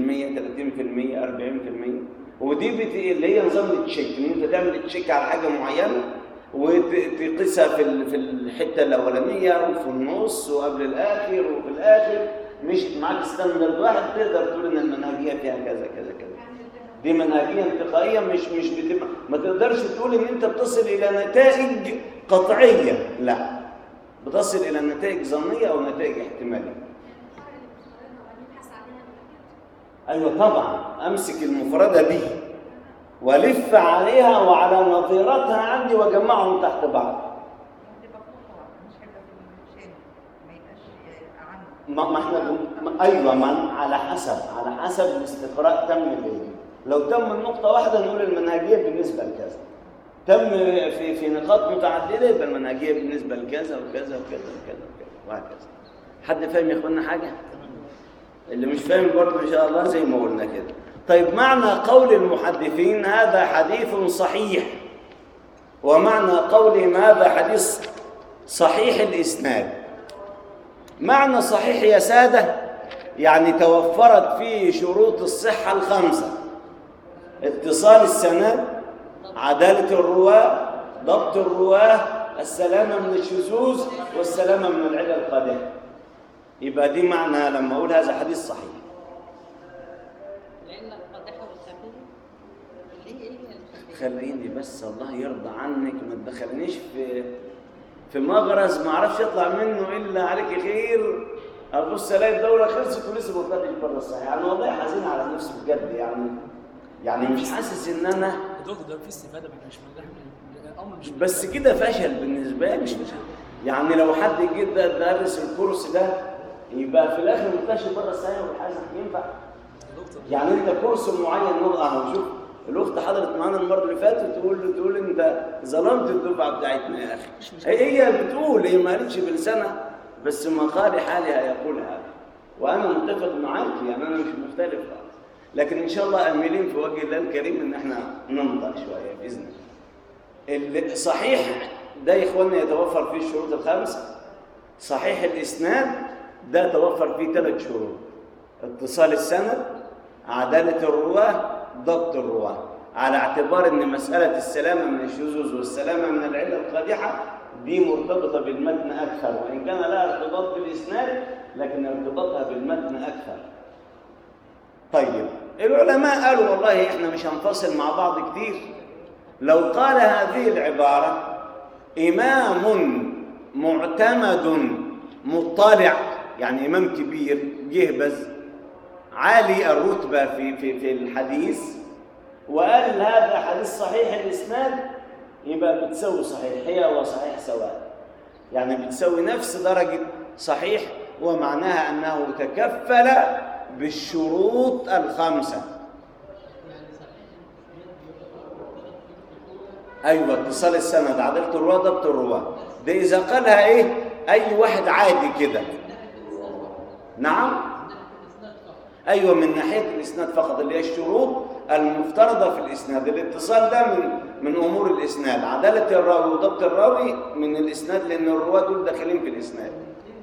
40% ودي بت... اللي هي نظام التشيك ان انت تعمل تشيك على حاجه معينه وتقيسها في ال- في الحته الاولانيه وفي النص وقبل الاخر وفي الاخر مش معاك ستاندرد واحد تقدر تقول ان المنهجيه فيها كذا كذا كذا دي منهجيه انتقائيه مش مش بتبقى ما تقدرش تقول ان انت بتصل الى نتائج قطعيه لا بتصل الى نتائج ظنيه او نتائج احتماليه ايوه طبعا امسك المفرده دي والف عليها وعلى نظيرتها عندي واجمعهم تحت بعض تبقى خطوة واحدة، مش هيبقى في الشامل ما يبقاش عنه ما ما احنا بن- ما- ايوه ما على حسب على حسب الاستقراء تم ليه لو تم النقطه واحده نقول المنهجيه بالنسبه لكذا تم في في نقاط متعدده يبقى المنهجيه بالنسبه لكذا وكذا وكذا وكذا وكذا وهكذا حد فاهم يا اخوانا حاجه اللي مش فاهم برضه ان شاء الله زي ما قلنا كده طيب معنى قول المحدثين هذا حديث صحيح ومعنى قولهم هذا حديث صحيح الاسناد معنى صحيح يا سادة يعني توفرت فيه شروط الصحة الخمسة اتصال السند عدالة الرواة ضبط الرواة السلامة من الشذوذ والسلامة من العلل القادحة يبقى دي معنى لما أقول هذا حديث صحيح لان القادحه والخفيه اللي هي ايه الخفيه خليني بس الله يرضى عنك ما تدخلنيش في في مغرز ما اعرفش يطلع منه الا عليك خير ابص الاقي الدوره خلصت ولسه ما طلعتش بره الصحيح يعني والله حزين على نفسي بجد يعني يعني مش حاسس ان انا يا دكتور ده في استفاده من مش من من- الامر مش بس كده فشل بالنسبه لي يعني لو حد جه ده درس الكورس ده يبقى في الاخر ما طلعش بره الصحيح والحسن ينفع يا دكتور يعني انت كورس معين نقطة اهو شوف الاخت حضرت معانا المره اللي فاتت تقول له تقول انت ظلمت الدفعه بتاعتنا يا اخي هي هي بتقول هي ما قالتش بلسانها بس مقال حالها يقول هذا وانا متفق معاك يعني انا مش مختلف خالص لكن ان شاء الله املين في وجه الله الكريم ان احنا ننطق شويه باذن الله اللي صحيح ده يا اخواننا يتوفر فيه الشروط الخمسه صحيح الاسناد ده توفر فيه ثلاث شروط اتصال السند عدالة الرواة ضبط الرواة على اعتبار ان مسألة السلامة من الشذوذ والسلامة من العلة القادحة دي مرتبطة بالمتن أكثر وإن كان لها ارتباط بالإسناد لكن ارتباطها بالمتن أكثر طيب العلماء قالوا والله احنا مش هنفصل مع بعض كتير لو قال هذه العبارة إمام معتمد مطلع يعني إمام كبير جهبذ عالي الرتبة في في في الحديث وقال هذا حديث صحيح الإسناد يبقى بتساوي صحيح هي وصحيح سواء يعني بتساوي نفس درجة صحيح ومعناها أنه تكفل بالشروط الخمسة أيوة اتصال السند عدالة الرواة ضبط الرواة ده إذا قالها إيه أي واحد عادي كده نعم ايوه من ناحيه الاسناد فقط اللي هي الشروط المفترضه في الاسناد الاتصال ده من من امور الاسناد عداله الراوي وضبط الراوي من الاسناد لان الرواه دول داخلين في الاسناد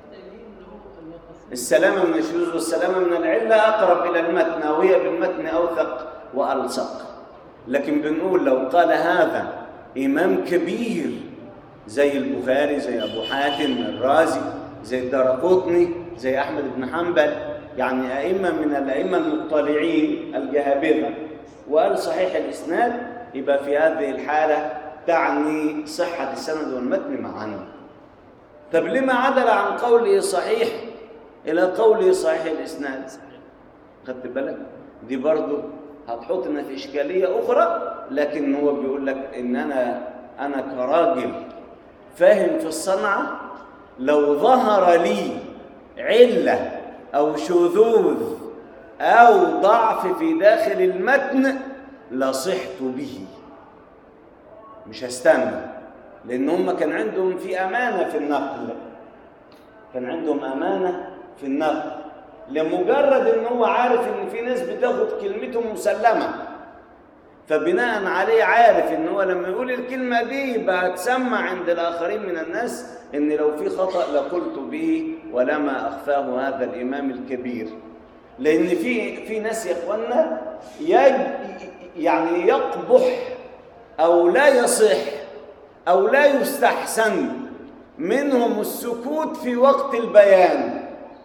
السلامه من الشذوذ والسلامه من العله اقرب الى المتن او هي بالمتن اوثق والصق لكن بنقول لو قال هذا امام كبير زي البخاري زي ابو حاتم الرازي زي الدرقطني زي احمد بن حنبل يعني ائمه من الائمه المطلعين الجهابذه وقال صحيح الاسناد يبقى في هذه الحاله تعني صحة السند والمتن معا طب لما عدل عن قوله صحيح إلى قوله صحيح الإسناد خدت بالك دي برضو هتحطنا في إشكالية أخرى لكن هو بيقول لك إن أنا أنا كراجل فاهم في الصنعة لو ظهر لي علة أو شذوذ أو ضعف في داخل المتن لصحت به مش هستنى لأن هم كان عندهم في أمانة في النقل كان عندهم أمانة في النقل لمجرد ان هو عارف ان في ناس بتاخد كلمته مسلمه فبناء عليه عارف ان هو لما يقول الكلمه دي يبقى هتسمع عند الاخرين من الناس ان لو في خطا لقلت به ولما اخفاه هذا الامام الكبير لان في في ناس يا اخوانا يج- يعني يقبح او لا يصح او لا يستحسن منهم السكوت في وقت البيان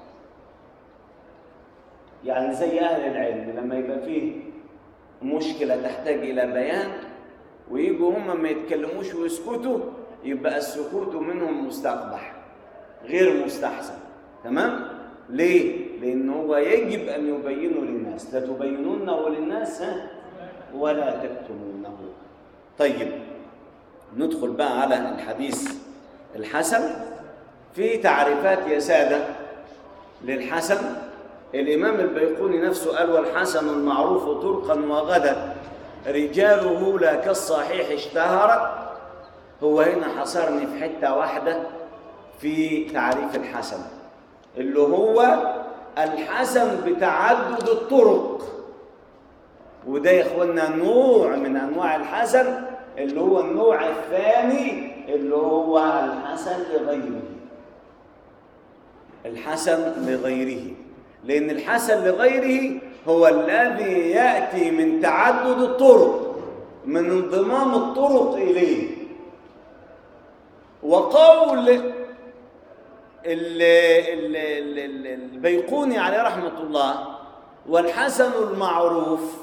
يعني زي أهل العلم لما يبقى فيه مشكلة تحتاج إلى بيان ويجوا هم ما يتكلموش ويسكتوا يبقى السكوت منهم مستقبح غير مستحسن تمام؟ ليه؟ لأن هو يجب أن يبينوا للناس لا تبينونه للناس ها؟ ولا تكتمونه طيب ندخل بقى على الحديث الحسن في تعريفات يا سادة للحسن الإمام البيقوني نفسه قال والحسن المعروف طرقا وغدا رجاله لا كالصحيح اشتهرت هو هنا حصرني في حتة واحدة في تعريف الحسن اللي هو الحسن بتعدد الطرق وده يا اخوانا نوع من انواع الحسن اللي هو النوع الثاني اللي هو الحسن لغيره الحسن لغيره لأن الحسن لغيره هو الذي يأتي من تعدد الطرق من انضمام الطرق إليه وقول ال- ال- ال- ال- البيقوني عليه رحمة الله والحسن المعروف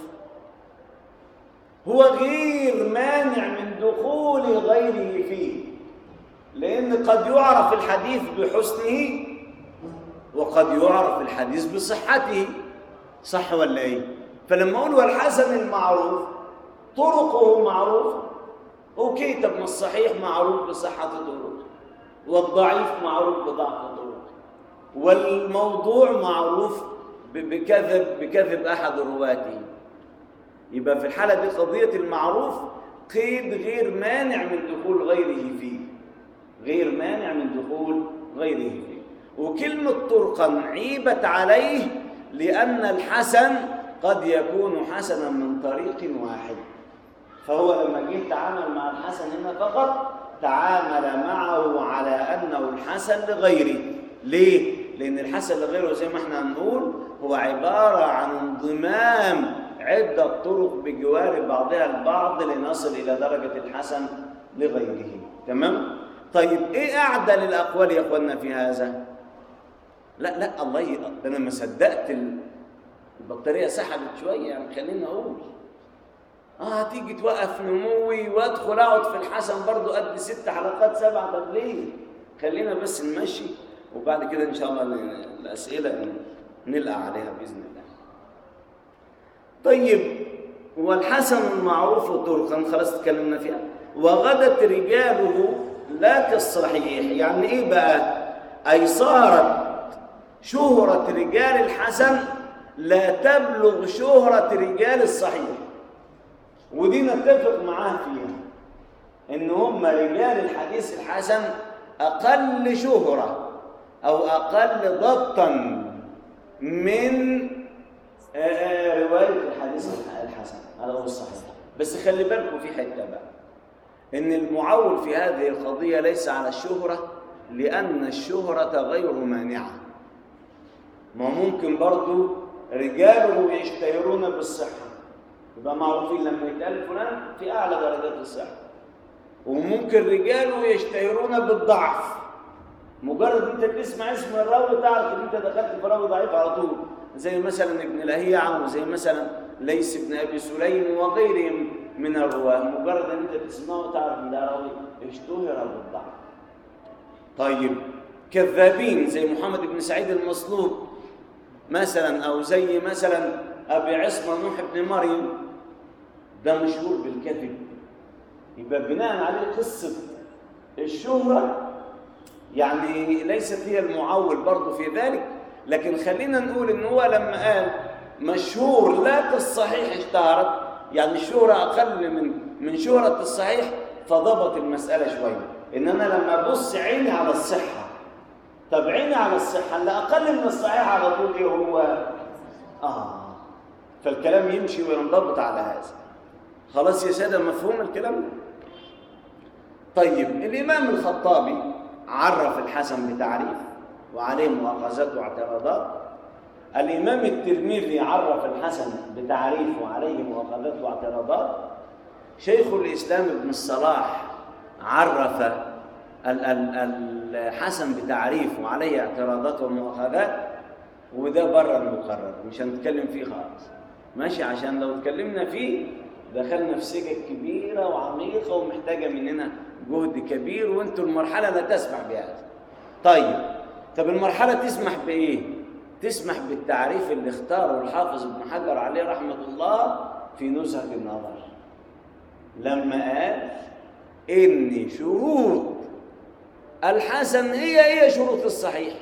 هو غير مانع من دخول غيره فيه لأن قد يعرف الحديث بحسنه وقد يعرف الحديث بصحته صح ولا ايه فلما اقول والحسن المعروف طرقه معروفه اوكي طب ما الصحيح معروف بصحه طرقه والضعيف معروف بضعف طرقه والموضوع معروف ب- بكذب بكذب احد رواته يبقى في الحاله دي قضيه المعروف قيد غير مانع من دخول غيره فيه غير مانع من دخول غيره فيه وكلمة طرقا عيبت عليه لأن الحسن قد يكون حسنا من طريق واحد فهو لما جه تعامل مع الحسن هنا فقط تعامل معه على أنه الحسن لغيره ليه؟ لأن الحسن لغيره زي ما احنا هنقول هو عبارة عن انضمام عدة طرق بجوار بعضها البعض لنصل إلى درجة الحسن لغيره تمام؟ طيب ايه أعدل الأقوال يا أخوانا في هذا؟ لا لا الله ي... ده انا ما صدقت ال- البطاريه سحبت شويه يعني خليني اقول اه هتيجي توقف نموي وادخل اقعد في الحسن برضو قد ست حلقات سبعه طب ليه؟ خلينا بس نمشي وبعد كده ان شاء الله ن- الاسئله ن- نلقى عليها باذن الله. طيب والحسن المعروف طرقا خلاص اتكلمنا فيها وغدت رجاله لا كالصحيح يعني ايه بقى؟ اي صارت شهرة رجال الحسن لا تبلغ شهرة رجال الصحيح ودي نتفق معاه فيها ان هم رجال الحديث الحسن اقل شهرة او اقل ضبطا من آه، آه، رواية الحديث الحسن هذا هو الصحيح بس خلي بالكم في حتة بقى ان المعول في هذه القضية ليس على الشهرة لأن الشهرة غير مانعة ما ممكن برضو رجاله يشتهرون بالصحة يبقى معروفين لما يتقال فلان في أعلى درجات الصحة وممكن رجاله يشتهرون بالضعف مجرد انت تسمع اسم الراوي تعرف ان انت دخلت في راوي ضعيف على طول زي مثلا ابن لهيعة وزي مثلا ليس بن ابي سليم وغيرهم من الرواه مجرد ان انت تسمعه تعرف ان ده راوي اشتهر بالضعف طيب كذابين زي محمد بن سعيد المصلوب مثلا او زي مثلا ابي عصمه نوح بن مريم ده مشهور بالكذب يبقى بناء عليه قصه الشهره يعني ليست هي المعول برضه في ذلك لكن خلينا نقول ان هو لما قال مشهور لا كالصحيح اشتهرت يعني الشهرة أقل من من شهرة الصحيح فضبط المسألة شوية إن أنا لما أبص عيني على الصحة طب عيني على الصحة اللي أقل من الصحيح على طول إيه هو آه فالكلام يمشي وينضبط على هذا خلاص يا سادة مفهوم الكلام ده طيب الإمام الخطابي عرف الحسن بتعريف وعليه مؤاخذات واعتراضات الإمام الترمذي عرف الحسن بتعريف وعليه مؤاخذات واعتراضات شيخ الإسلام ابن الصلاح عرف ال- ال- الحسن بتعريف وعليه اعتراضات ومؤاخذات وده بره المقرر مش هنتكلم فيه خالص ماشي عشان لو اتكلمنا فيه دخلنا في سكك كبيرة وعميقة ومحتاجة مننا جهد كبير وانتوا المرحلة لا تسمح بهذا طيب طب المرحلة تسمح بإيه؟ تسمح بالتعريف اللي اختاره الحافظ ابن حجر عليه رحمة الله في نزهة النظر لما قال إن شروط الحسن هي هي شروط الصحيح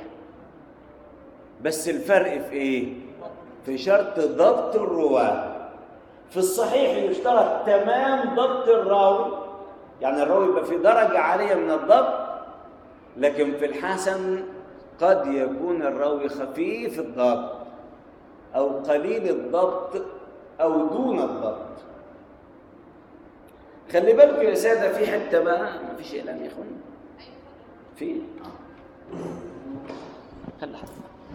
بس الفرق في إيه؟ في شرط ضبط الرواة في الصحيح يشترط تمام ضبط الراوي يعني الراوي يبقى في درجة عالية من الضبط لكن في الحسن قد يكون الراوي خفيف الضبط أو قليل الضبط أو دون الضبط خلي بالكم يا سادة في حتة بقى ما فيش إعلان يا إخوان في آه. خلي حد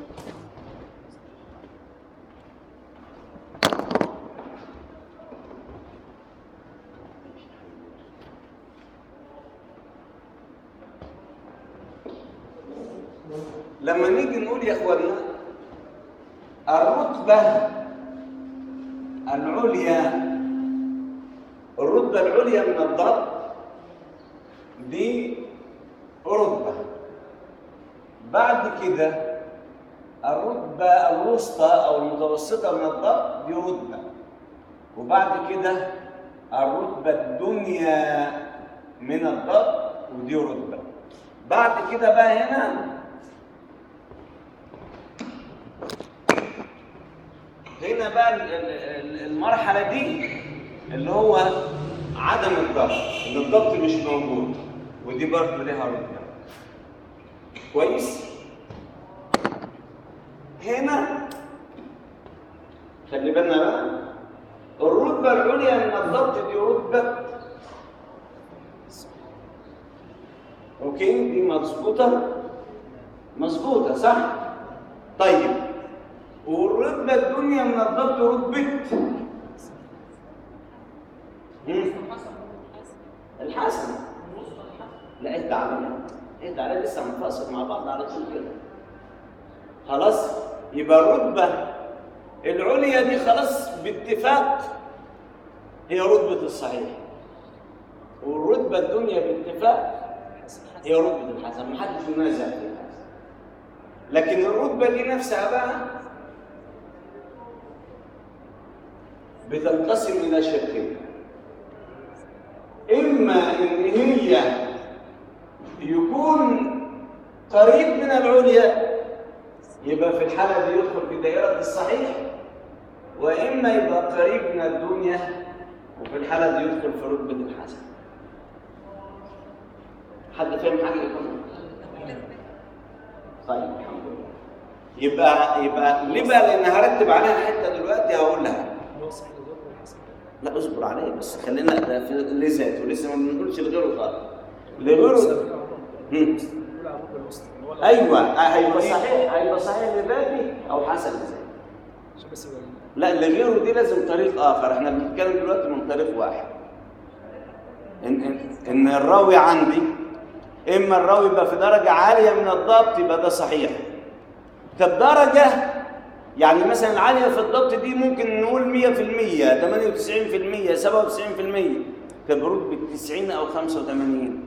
لما نيجي نقول يا اخوانا الرتبة العليا الرتبة العليا من الضبط دي رتبة بعد كده الرتبة الوسطى أو المتوسطة من الضبط دي رتبة وبعد كده الرتبة الدنيا من الضبط ودي رتبة بعد كده بقى هنا هنا بقى ال- ال- ال- المرحلة دي اللي هو عدم الضبط ان الضبط مش موجود ودي برضه ليها رتبة كويس هنا خلي بالنا بقى الرتبة العليا من الضبط دي رتبة اوكي دي مظبوطة مظبوطة صح طيب والرتبة الدنيا من الضبط رتبة مم. الحسن لا اهدى عليا اهدى عليا لسه منفصل مع بعض على طول كده خلاص يبقى الرتبة العليا دي خلاص باتفاق هي رتبة الصحيح والرتبة الدنيا باتفاق هي رتبة الحسن محدش ينازع فيها لكن الرتبة دي نفسها بقى بتنقسم إلى شقين إما إن هي يكون قريب من العليا يبقى في الحالة دي يدخل في دائرة الصحيح وإما يبقى قريب من الدنيا وفي الحالة دي يدخل في رتبة الحسن حد فاهم حاجة يكون طيب الحمد لله يبقى يبقى ليه بقى لان هرتب عليها حته دلوقتي هقول لها اللي هو الصحيح الغير والحسن لا اصبر عليا بس خلينا ده في لذاته لسه ما بنقولش لغيره خالص لغيره هم. بيقول على الرتبه الوسطى اللي هو الأول. ايوه هيبقى صحيح هيبقى صحيح لذاتي او حسن لذاتي عشان بس يبقى لا لغيره دي لازم طريق اخر احنا بنتكلم دلوقتي من طريق واحد ان ان, إن الراوي عندي اما الراوي يبقى في درجه عاليه من الضبط يبقى ده صحيح طب درجه يعني مثلا العاليه في الضبط دي ممكن نقول 100% 98% 97% كبرود بال 90 او 85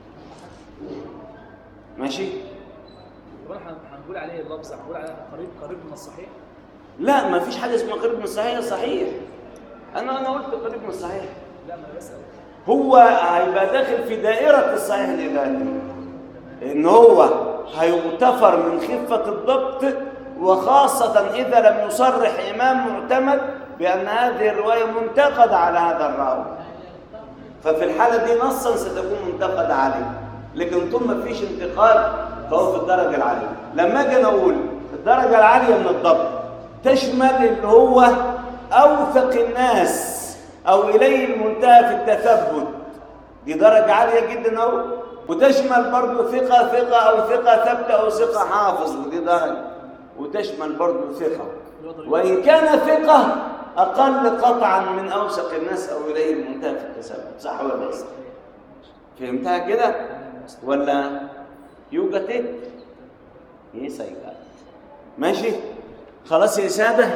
ماشي طب احنا هنقول عليه اللفظ هنقول عليه قريب قريب من الصحيح لا ما فيش حاجه اسمها قريب من الصحيح صحيح انا انا قلت قريب من الصحيح لا ما انا بسال هو هيبقى داخل في دائرة الصحيح الإلهي إن هو هيغتفر من خفة الضبط وخاصة إذا لم يصرح إمام معتمد بأن هذه الرواية منتقدة على هذا الراوي ففي الحالة دي نصا ستكون منتقدة عليه لكن طول ما فيش انتقاد فهو في الدرجة العالية لما أجي نقول الدرجة العالية من الضبط تشمل اللي هو أوثق الناس أو إليه المنتهى في التثبت دي درجة عالية جدا أهو وتشمل برضو ثقة ثقة أو ثقة ثبتة أو ثقة حافظ ودي درجة وتشمل برضو ثقة وإن كان ثقة أقل قطعا من أوثق الناس أو إليه المنتهى في التثبت صح ولا لا؟ فهمتها كده؟ ولا يوجد إيه؟ إيه سيجاد ماشي؟ خلاص يا سادة؟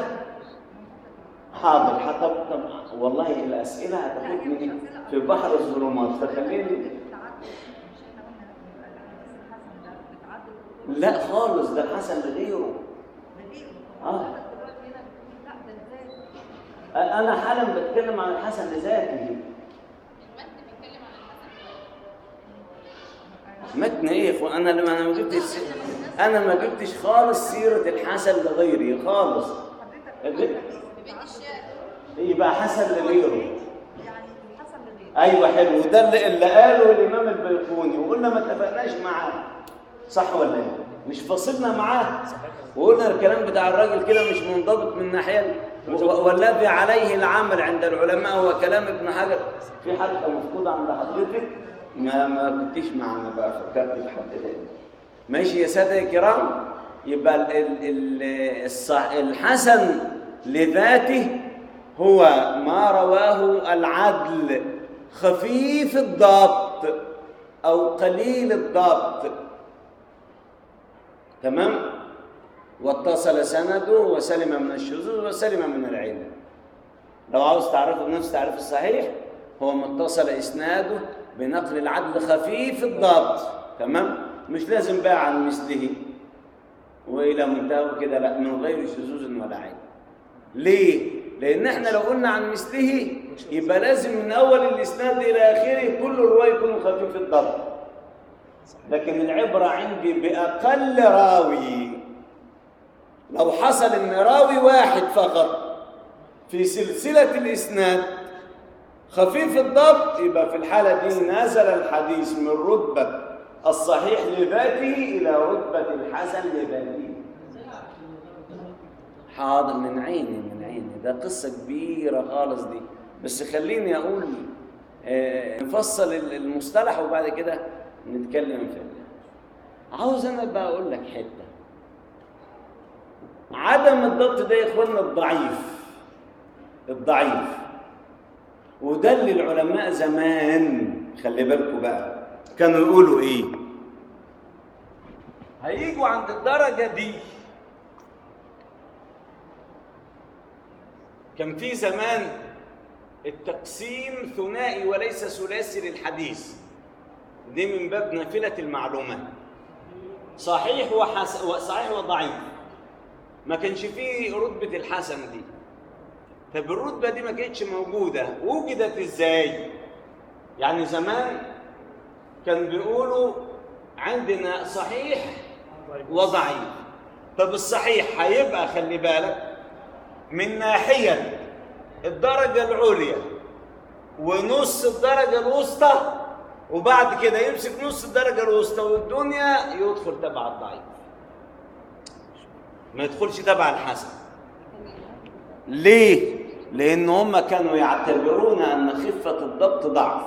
حاضر حطب طب والله الأسئلة هتاخدني في بحر الظلمات فخليني لا خالص ده الحسن لغيره آه. أنا حالا بتكلم عن الحسن لذاته متن ايه يا اخوان انا لما انا ما جبتش انا ما جبتش خالص سيره الحسن لغيري خالص يبقى حسن لغيره يعني الحسن لغيره ايوه حلو وده اللي, اللي قاله الامام البيقوني وقلنا ما اتفقناش معاه صح ولا ايه مش فاصلنا معاه وقلنا الكلام بتاع الراجل كده مش منضبط من ناحيه و- والذي عليه العمل عند العلماء هو كلام ابن حجر في حلقه مفقوده عند حضرتك ما ما كنتيش معانا بقى فكرت في حد تاني ماشي يا ساده الكرام يبقى ال ال ال الصح الحسن لذاته هو ما رواه العدل خفيف الضبط او قليل الضبط تمام واتصل سنده وسلم من الشذوذ وسلم من العلم لو عاوز تعرفه بنفس تعريف الصحيح هو متصل اسناده بنقل العدل خفيف الضبط تمام مش لازم بقى عن مثله والى منتهى كده لا من غير شذوذ ولا عيب ليه لان احنا لو قلنا عن مثله يبقى لازم من اول الاسناد الى اخره كل الروايه يكون خفيف الضبط لكن العبره عندي باقل راوي لو حصل ان راوي واحد فقط في سلسله الاسناد خفيف الضبط يبقى في الحاله دي نزل الحديث من رتبه الصحيح لذاته الى رتبه الحسن لذاته حاضر من عيني من عيني ده قصة كبيرة خالص دي بس خليني أقول آه، نفصل ال- المصطلح وبعد كده نتكلم في ال- عاوز أنا بقى أقول لك حتة عدم الضبط ده يا إخواننا الضعيف الضعيف وده اللي العلماء زمان خلي بالكم بقى كانوا يقولوا إيه هيجوا عند الدرجة دي كان في زمان التقسيم ثنائي وليس ثلاثي للحديث دي من باب نافلة المعلومات صحيح وحس... صحيح وضعيف ما كانش فيه رتبة الحسن دي طب الرتبة دي ما كانتش موجودة وجدت ازاي؟ يعني زمان كان بيقولوا عندنا صحيح وضعيف طب الصحيح هيبقى خلي بالك من ناحية الدرجة العليا ونص الدرجة الوسطى وبعد كده يمسك نص الدرجة الوسطى والدنيا يدخل تبع الضعيف ما يدخلش تبع الحسن ليه؟ لأن هم كانوا يعتبرون أن خفة الضبط ضعف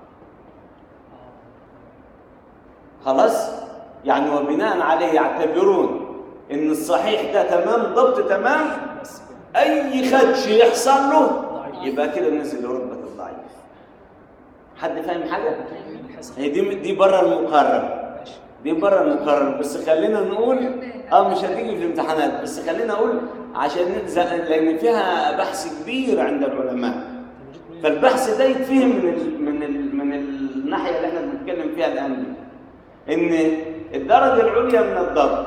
خلاص؟ يعني وبناء عليه يعتبرون ان الصحيح ده تمام ضبط تمام بس كده اي خدش يحصل له يبقى كده نزل لرتبه الضعيف حد فاهم حاجه الحسن هي دي دي بره المقرر ماشي دي بره المقرر بس خلينا نقول اه مش هتيجي في الامتحانات بس خلينا اقول عشان نلزق- لان فيها بحث كبير عند العلماء فالبحث ده يتفهم من ال من ال من الناحيه اللي احنا بنتكلم فيها الان دي ان الدرجه العليا من الضبط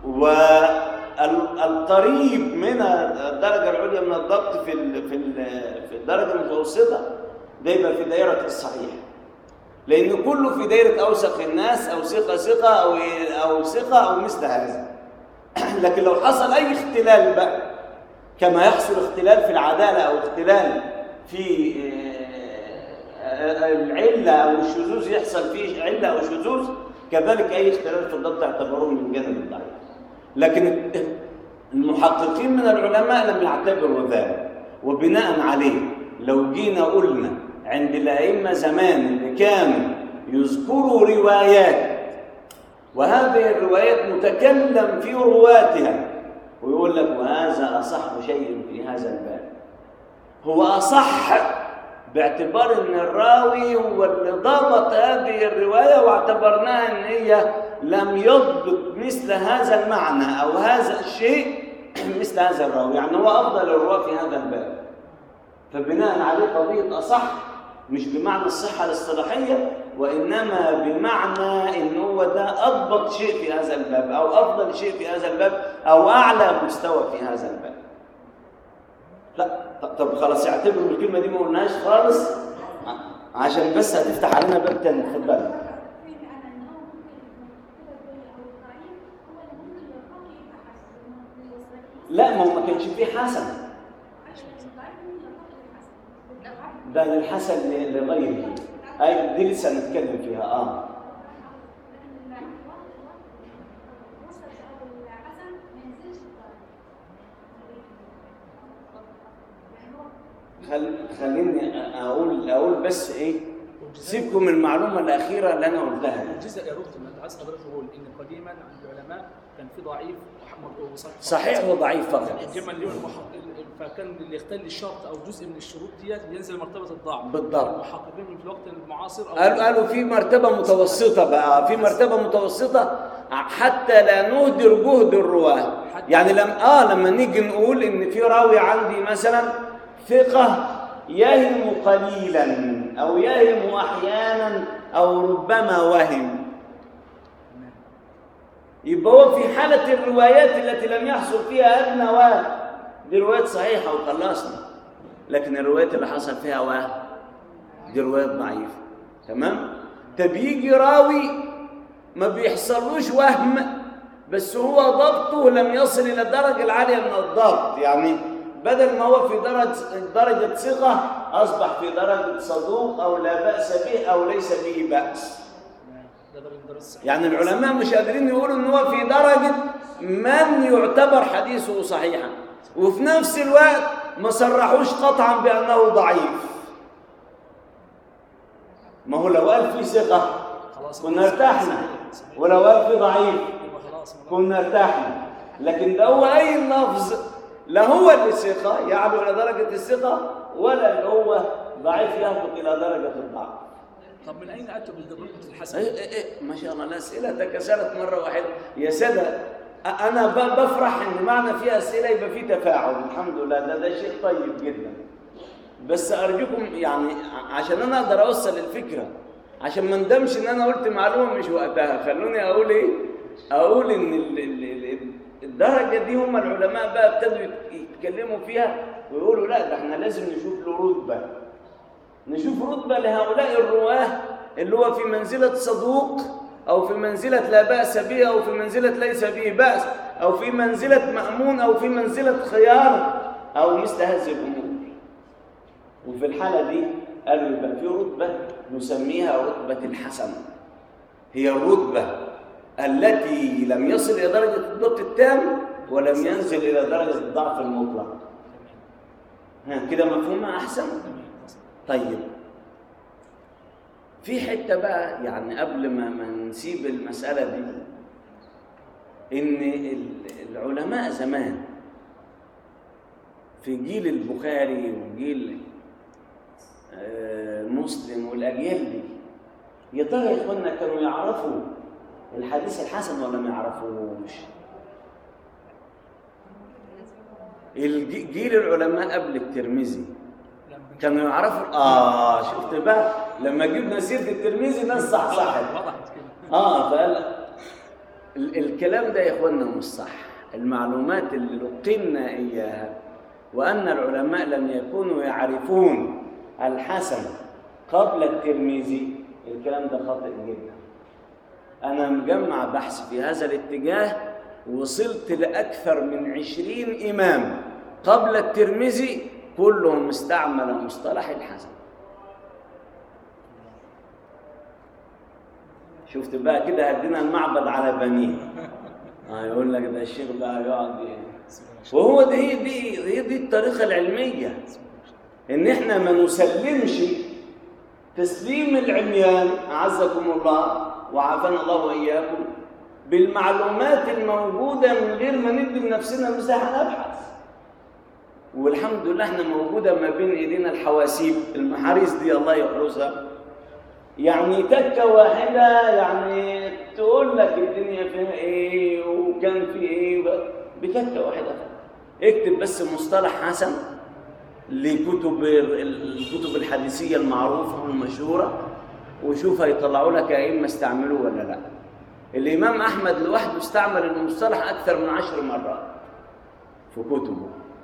والقريب من الدرجه العليا من الضبط في ال في ال في الدرجه المتوسطه ده يبقى في دائره الصحيح لان كله في دائره اوثق الناس او ثقه ثقه او او ثقه او مثل هذا لكن لو حصل اي اختلال بقى كما يحصل اختلال في العداله او اختلال في آه، العله او الشذوذ يحصل فيه عله او شذوذ كذلك اي اختلال في الضبط اعتبروه من جانب الضعيف لكن المحققين من العلماء لم يعتبروا ذلك وبناء عليه لو جينا قلنا عند الائمه زمان اللي كانوا يذكروا روايات وهذه الروايات متكلم في رواتها ويقول لك وهذا اصح شيء في هذا الباب هو اصح باعتبار ان الراوي هو اللي ضبط هذه الروايه واعتبرناها ان هي لم يضبط مثل هذا المعنى او هذا الشيء مثل هذا الراوي يعني هو افضل الرواه في هذا الباب فبناء عليه قضيه اصح مش بمعنى الصحه الاصطلاحيه وانما بمعنى ان هو ده اضبط شيء في هذا الباب او افضل شيء في هذا الباب او اعلى مستوى في هذا الباب لا ط- طب خلاص اعتبروا الكلمه دي ما قلناهاش خالص ع- عشان بس هتفتح علينا باب تاني اتفضل لا ما هو ما كانش فيه حسن ده للحسن ل- لغيره اي دي لسه هنتكلم فيها اه خل... خليني أ- اقول اقول بس ايه سيبكم من المعلومه الاخيره اللي انا قلتها دي. الجزء يا دكتور انت عايز حضرتك تقول ان قديما عند العلماء كان في ضعيف وح- وصحيح صحيح وضعيف فقط كما اليوم المحقق فكان اللي يختل الشرط او جزء من الشروط ديت ينزل مرتبه الضعف بالضبط. المحققين في الوقت المعاصر أو قالوا قالوا في مرتبة متوسطة بقى في مرتبة متوسطة حتى لا نهدر جهد الرواة يعني لم اه لما نيجي نقول ان في راوي عندي مثلا ثقة يهم قليلا او يهم احيانا او ربما وهم يبقى هو في حالة الروايات التي لم يحصل فيها أدنى وهم دي روايات صحيحة وخلصنا لكن الروايات اللي حصل فيها وهم دي روايات ضعيفة تمام طب يجي راوي ما بيحصلوش وهم بس هو ضبطه لم يصل إلى الدرجة العالية من الضبط يعني بدل ما هو في درجة درجة ثقة أصبح في درجة صدوق أو لا بأس به أو ليس به بأس ده ده الدرس الصحيح. يعني العلماء مش قادرين يقولوا ان هو في درجه من يعتبر حديثه صحيحا وفي نفس الوقت ما صرحوش قطعا بانه ضعيف ما هو لو قال في ثقه خلاص كنا ارتحنا ولو قال في ضعيف يبقى خلاص ما- كنا ارتحنا لكن ده هو اي لفظ لا هو اللي ثقه يعلو الى درجه الثقه ولا اللي هو ضعيف يهبط الى درجه الضعف طب من اين اتوا بالضبط الحسن؟ إيه إيه إيه ما شاء الله الأسئلة تكاثرت مرة واحدة يا سادة أ- أنا ب- بفرح إن معنى فيها أسئلة يبقى فيه تفاعل الحمد لله ده ده شيء طيب جدا بس أرجوكم يعني ع- عشان أنا أقدر أوصل الفكرة عشان ما ندمش إن أنا قلت معلومة مش وقتها خلوني أقول إيه أقول إن ال- ال- ال- الدرجة دي هم العلماء بقى ابتدوا يت- يتكلموا فيها ويقولوا لا ده إحنا لازم نشوف له رتبة نشوف رتبة لهؤلاء الرواه اللي هو في منزلة صدوق أو في منزلة لا بأس به أو في منزلة ليس به بأس أو في منزلة مأمون أو في منزلة خيار أو مثل هذه الأمور وفي الحالة دي قالوا يبقى في رتبة نسميها رتبة الحسن هي الرتبة التي لم يصل إلى درجة الضبط التام ولم ينزل إلى درجة الضعف المطلق ها كده مفهومها أحسن؟ طيب في حته بقى يعني قبل ما ما نسيب المساله دي ان ال- العلماء زمان في جيل البخاري وجيل آه، مسلم والاجيال دي يا ترى يا اخوانا كانوا يعرفوا الحديث الحسن ولا ما يعرفوش الج- جيل العلماء قبل الترمذي لما كانوا يعرفوا اه شفت بقى لما جبنا سيره الترمذي ناس صحصحت وضحت كده اه فقال ال- الكلام ده يا اخوانا مش صح المعلومات اللي لقنا اياها وان العلماء لم يكونوا يعرفون الحسن قبل الترمذي الكلام ده خاطئ جدا انا مجمع بحث في هذا الاتجاه وصلت لاكثر من عشرين امام قبل الترمذي كلهم استعمل مصطلح الحسن شفت بقى كده هدينا المعبد على بنيه اه يقول لك ده الشيخ بقى يقعد ي- وهو ده هي دي هي دي الطريقه العلميه ان احنا ما نسلمش تسليم العميان اعزكم الله وعافانا الله واياكم بالمعلومات الموجوده من غير ما ندي لنفسنا مساحه نبحث والحمد لله احنا موجوده ما بين ايدينا الحواسيب المحاريس دي الله يحرسها يعني تكه واحده يعني تقول لك الدنيا فيها ايه وكان في ايه وب- بتكه واحده اكتب بس مصطلح حسن لكتب ال- الكتب الحديثيه المعروفه والمشهوره وشوف هيطلعوا لك ائمه استعملوه ولا لا الامام احمد لوحده استعمل المصطلح اكثر من عشر مرات في كتبه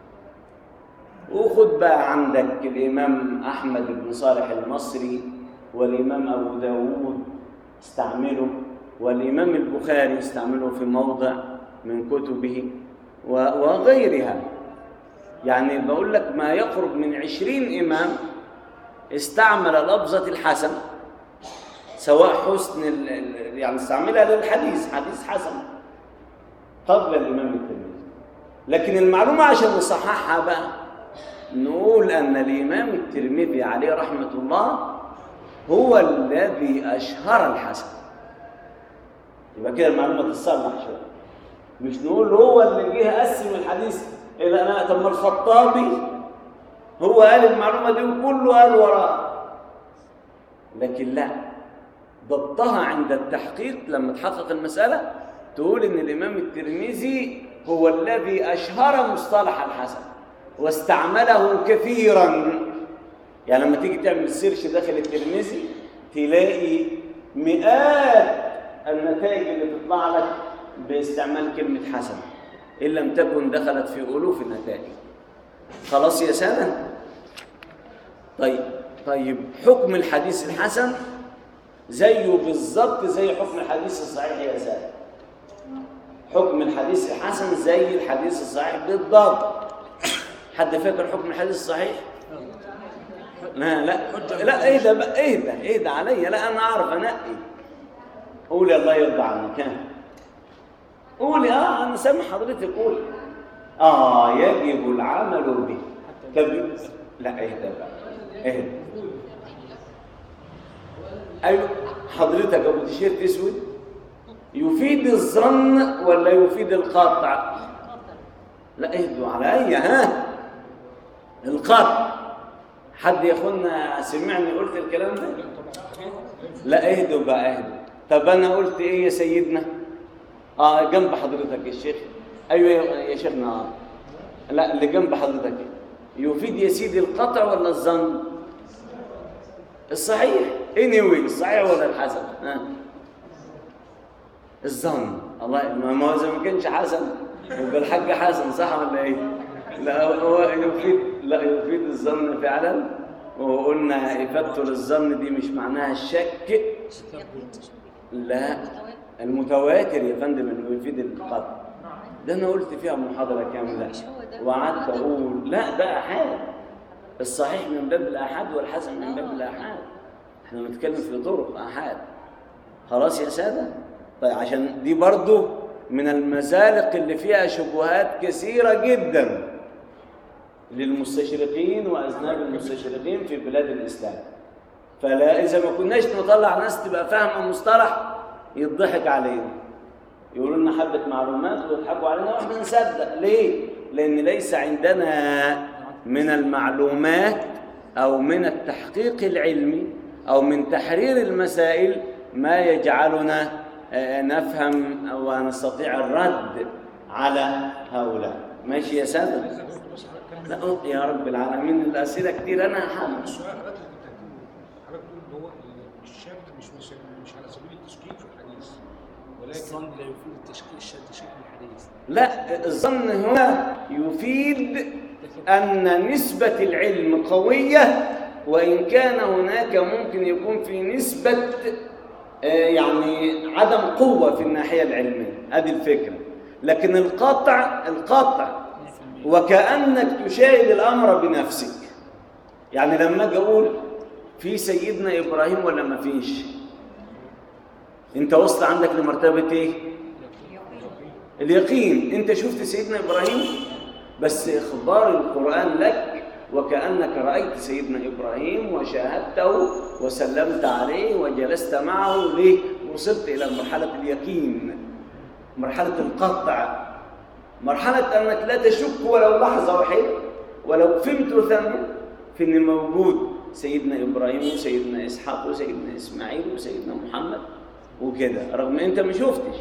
وخد بقى عندك الإمام أحمد بن صالح المصري والإمام أبو داود استعمله والإمام البخاري استعمله في موضع من كتبه و- وغيرها يعني بقول لك ما يقرب من عشرين إمام استعمل لفظة الحسن سواء حسن ال- ال- يعني استعملها للحديث حديث حسن قبل الإمام الترمذي لكن المعلومة عشان نصححها بقى نقول أن الإمام الترمذي عليه رحمة الله هو الذي أشهر الحسن يبقى كده المعلومة تتصلح شوية مش نقول هو اللي جه قسم الحديث إلى أنا طب ما الخطابي هو قال المعلومة دي وكله قال وراه لكن لا ضبطها عند التحقيق لما تحقق المسألة تقول إن الإمام الترمذي هو الذي أشهر مصطلح الحسن واستعمله كثيرا يعني لما تيجي تعمل سيرش داخل الترمذي تلاقي مئات النتائج اللي تطلع لك باستعمال كلمة حسن إن لم تكن دخلت في ألوف النتائج خلاص يا سادة طيب طيب حكم الحديث الحسن زيه بالظبط زي حكم الحديث الصحيح يا سادة حكم الحديث الحسن زي الحديث الصحيح بالضبط حد فاكر حكم الحديث الصحيح؟ لا لا لا اهدى بقى اهدى اهدى عليا لا انا اعرف انقي قولي الله يرضى عنك ها قولي اه انا سامع حضرتك قولي اه يجب العمل به طب لا اهدى بقى اهدى ايوه حضرتك ابو تيشيرت اسود يفيد الظن ولا يفيد القطع لا اهدوا عليا ها القطع حد يا اخوانا سمعني قلت الكلام ده لا اهدوا بقى اهدوا طب انا قلت ايه يا سيدنا اه جنب حضرتك يا شيخ ايوه يا يا شيخنا آه. لا اللي جنب حضرتك يفيد يا سيدي القطع ولا الظن الصحيح anyway الصحيح ولا الحسن ها الظن الله ما ما هو اذا ما كانش حسن يبقى الحاج حسن صح ولا ايه؟ لا هو يفيد لا يفيد الظن فعلا وقلنا افادته للظن دي مش معناها الشك لا المتواتر يا فندم انه يفيد القطع ده انا قلت فيها محاضره كامله وقعدت اقول لا ده احاد الصحيح من باب الاحاد والحسن من باب الاحاد احنا بنتكلم في طرق احاد خلاص يا ساده طيب عشان دي برضو من المزالق اللي فيها شبهات كثيره جدا للمستشرقين واذناب المستشرقين في بلاد الاسلام فلا اذا ما كناش نطلع ناس تبقى فاهمه مصطلح يضحك علينا يقولوا لنا حبه معلومات ويضحكوا علينا واحنا نصدق ليه لان ليس عندنا من المعلومات او من التحقيق العلمي او من تحرير المسائل ما يجعلنا آه، نفهم ونستطيع الرد على هؤلاء ماشي يا سادة عايز اقول بس حضرتك كلام لا يا رب العالمين الأسئلة كتير أنا هحمل السؤال حضرتك اللي بتهديه حضرتك بتقول ان هو الشك مش مش مش على سبيل التشكيك في الحديث ولكن الظن لا يفيد التشكيك الشك التشكيك في الحديث لا الظن هنا يفيد أن نسبة العلم قوية وإن كان هناك ممكن يكون في نسبة آه، يعني عدم قوة في الناحية العلمية هذه الفكرة لكن القطع القطع 100% وكأنك تشاهد الأمر بنفسك يعني لما أجي أقول في سيدنا إبراهيم ولا ما فيش أنت وصل عندك لمرتبة إيه؟ اليقين أنت شفت سيدنا إبراهيم بس إخبار القرآن لك وكأنك رأيت سيدنا إبراهيم وشاهدته وسلمت عليه وجلست معه ليه؟ وصلت إلى مرحلة اليقين مرحلة القطع مرحلة أنك لا تشك ولو لحظة واحدة ولو فهمت ثانية في أن موجود سيدنا إبراهيم وسيدنا إسحاق وسيدنا إسماعيل وسيدنا محمد وكده رغم أنت ما شفتش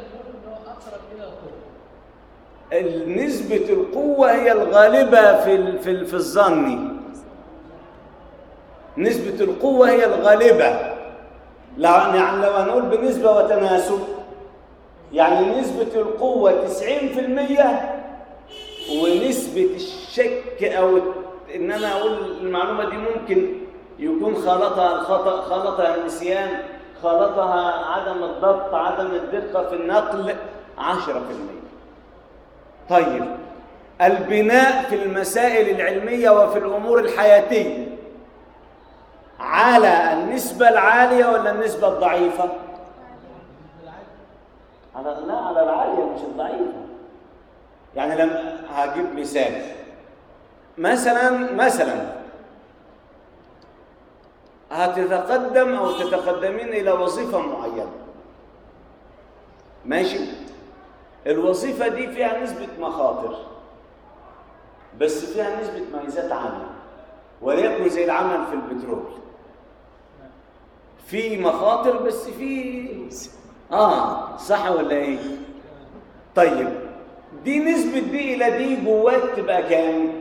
نسبة القوة هي الغالبة في ال- في ال- في الظن نسبة القوة هي الغالبة لو يعني لو هنقول بنسبة وتناسب يعني نسبة القوة 90% ونسبة الشك أو إن أنا أقول المعلومة دي ممكن يكون خالطها الخطأ خالطها النسيان خالطها عدم الضبط عدم الدقة في النقل 10% طيب البناء في المسائل العلمية وفي الأمور الحياتية على النسبة العالية ولا النسبة الضعيفة؟ على لا على العالية مش الضعيفة يعني لما هجيب مثال مثلا مثلا هتتقدم أو تتقدمين إلى وظيفة معينة ماشي الوظيفة دي فيها نسبة مخاطر بس فيها نسبة مميزات عالية وليكن زي العمل في البترول في مخاطر بس في اه صح ولا ايه طيب دي نسبة دي إلى دي جواك تبقى كام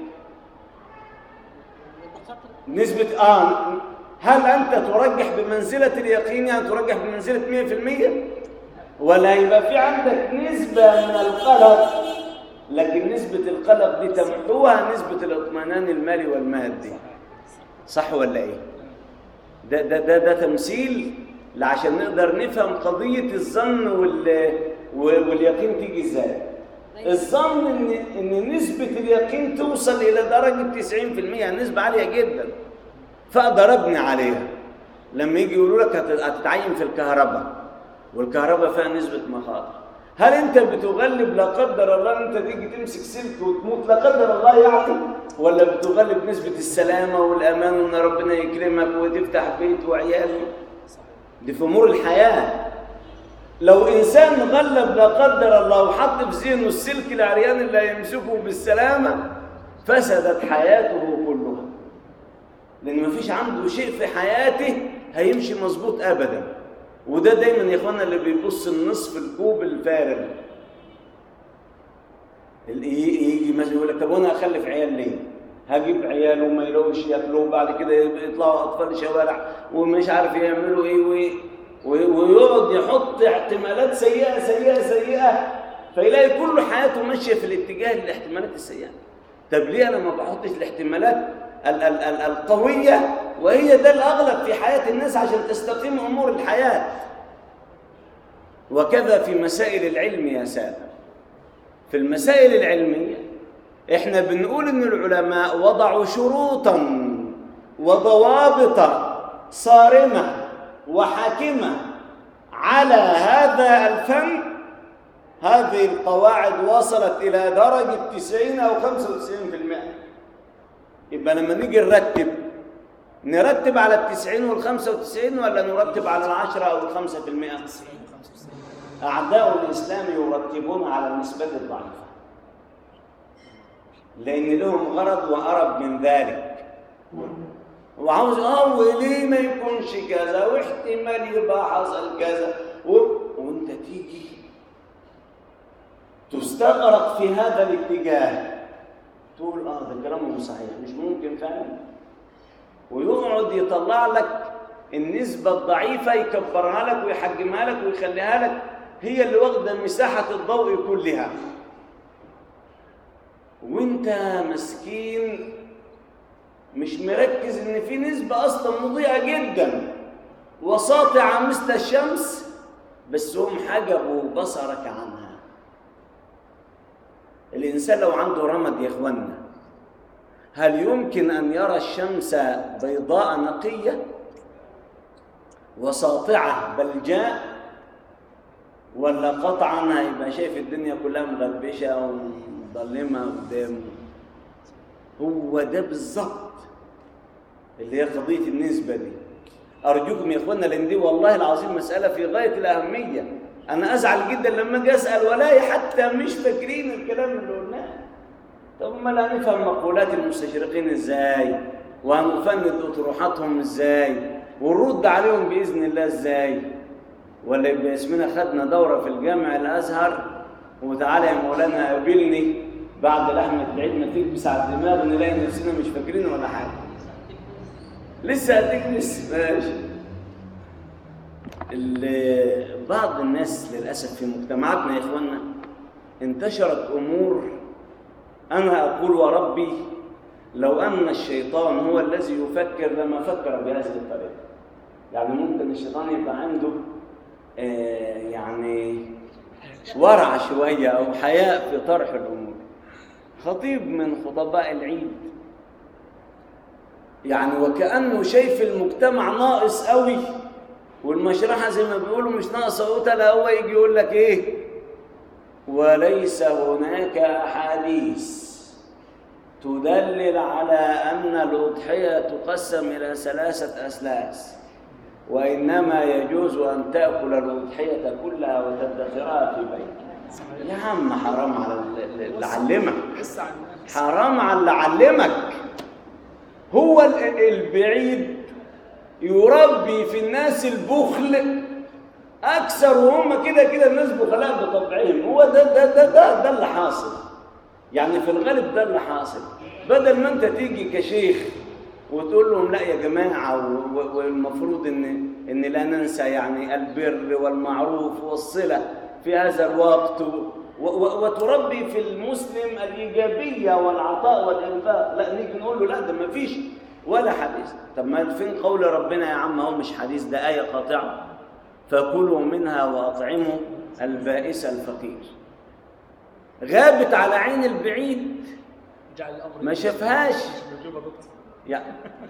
نسبة آه هل أنت ترجح بمنزلة اليقين يعني ترجح بمنزلة 100% ولا يبقى في عندك نسبة من القلق لكن نسبة القلق دي تمحوها نسبة الاطمئنان المالي والمادي صح ولا ايه ده ده ده, ده تمثيل عشان نقدر نفهم قضية الظن وال واليقين تيجي ازاي الظن ان ان نسبة اليقين توصل الى درجة 90% نسبة عالية جدا فاقدر ابني عليها لما يجي يقولوا لك هت- هتتعين في الكهرباء والكهرباء فيها نسبة مخاطر هل انت بتغلب لا قدر الله ان انت تيجي تمسك سلك وتموت لا قدر الله يعني ولا بتغلب نسبة السلامة والامان وان ربنا يكرمك وتفتح بيت وعيال دي في امور الحياة لو انسان غلب لا قدر الله وحط في ذهنه السلك العريان اللي هيمسكه بالسلامة فسدت حياته كلها لان مفيش عنده شيء في حياته هيمشي مظبوط ابدا وده دايما يا اخوانا اللي بيبص النصف الكوب الفارغ ال- ي- يجي مثلا يقول لك طب وانا اخلف عيال ليه؟ هجيب عيال وما يلاقوش ياكلوا بعد كده يطلعوا اطفال الشوارع ومش عارف يعملوا ايه وايه و- ويقعد يحط احتمالات سيئه سيئه سيئه فيلاقي كل حياته ماشيه في الاتجاه الاحتمالات السيئه طب ليه انا ما بحطش الاحتمالات ال- ال- ال- القويه وهي ده الاغلب في حياه الناس عشان تستقيم امور الحياه وكذا في مسائل العلم يا ساده في المسائل العلميه احنا بنقول ان العلماء وضعوا شروطا وضوابط صارمه وحاكمه على هذا الفن هذه القواعد وصلت إلى درجة 90 أو 95% يبقى لما نيجي نرتب نرتب على التسعين والخمسة وتسعين ولا نرتب على العشرة أو الخمسة في المئة أعداء الإسلام يرتبون على النسبة الضعيفة لأن لهم غرض وأرب من ذلك وعاوز اه وليه ما يكونش كذا واحتمال يبقى حصل كذا و... وانت تيجي تستغرق في هذا الاتجاه تقول اه ده كلامهم صحيح مش ممكن فعلا ويقعد يطلع لك النسبة الضعيفة يكبرها لك ويحجمها لك ويخليها لك هي اللي واخدة مساحة الضوء كلها وانت مسكين مش مركز ان في نسبة اصلا مضيئة جدا وساطعة مثل الشمس بس هم حجبوا بصرك عنها الإنسان لو عنده رمد يا إخوانا هل يمكن أن يرى الشمس بيضاء نقية وساطعة بلجاء ولا قطعا هيبقى شايف الدنيا كلها مغبشة ومظلمة قدامه هو ده بالظبط اللي هي قضية النسبة دي أرجوكم يا إخوانا لأن دي والله العظيم مسألة في غاية الأهمية أنا أزعل جدا لما أجي أسأل ولاي حتى مش فاكرين الكلام اللي قلناه طب ما لا نفهم مقولات المستشرقين إزاي وهنفند أطروحاتهم إزاي ونرد عليهم بإذن الله إزاي ولا يبقى اسمنا خدنا دورة في الجامع الأزهر وتعالى يا مولانا قابلني بعد لحمة العيد ما تكبس على الدماغ نلاقي نفسنا مش فاكرين ولا حاجة لسه هتكنس ماشي ال- بعض الناس للأسف في مجتمعاتنا يا إخوانا انتشرت أمور أنا أقول وربي لو أن الشيطان هو الذي يفكر لما فكر بهذه الطريقة يعني ممكن الشيطان يبقى عنده آه، يعني ورع شوية أو حياء في طرح الأمور خطيب من خطباء العيد يعني وكأنه شايف المجتمع ناقص قوي والمشرحة زي ما بيقولوا مش ناقصة قوتها لا هو يجي يقول لك ايه وليس هناك أحاديث تدلل على أن الأضحية تقسم إلى ثلاثة أسلاس وإنما يجوز أن تأكل الأضحية كلها وتدخرها في بيتك يا عم حرام على ال- ال- اللي علمك لسه عن الناس حرام على اللي علمك هو ال- البعيد يربي في الناس البخل اكثر وهم كده كده الناس بخلاء بطبعهم هو ده ده ده ده, ده اللي حاصل يعني في الغالب ده اللي حاصل بدل ما انت تيجي كشيخ وتقول لهم لا يا جماعه و- و- والمفروض ان ان لا ننسى يعني البر والمعروف والصله في هذا الوقت و- و- وتربي في المسلم الايجابيه والعطاء والانفاق لا نيجي نقول له لا ده ما فيش ولا حديث طب ما فين قول ربنا يا عم هو مش حديث ده ايه قاطعه فكلوا منها واطعموا البائس الفقير غابت على عين البعيد جعل الامر ما شافهاش نجيبها دكتور يعني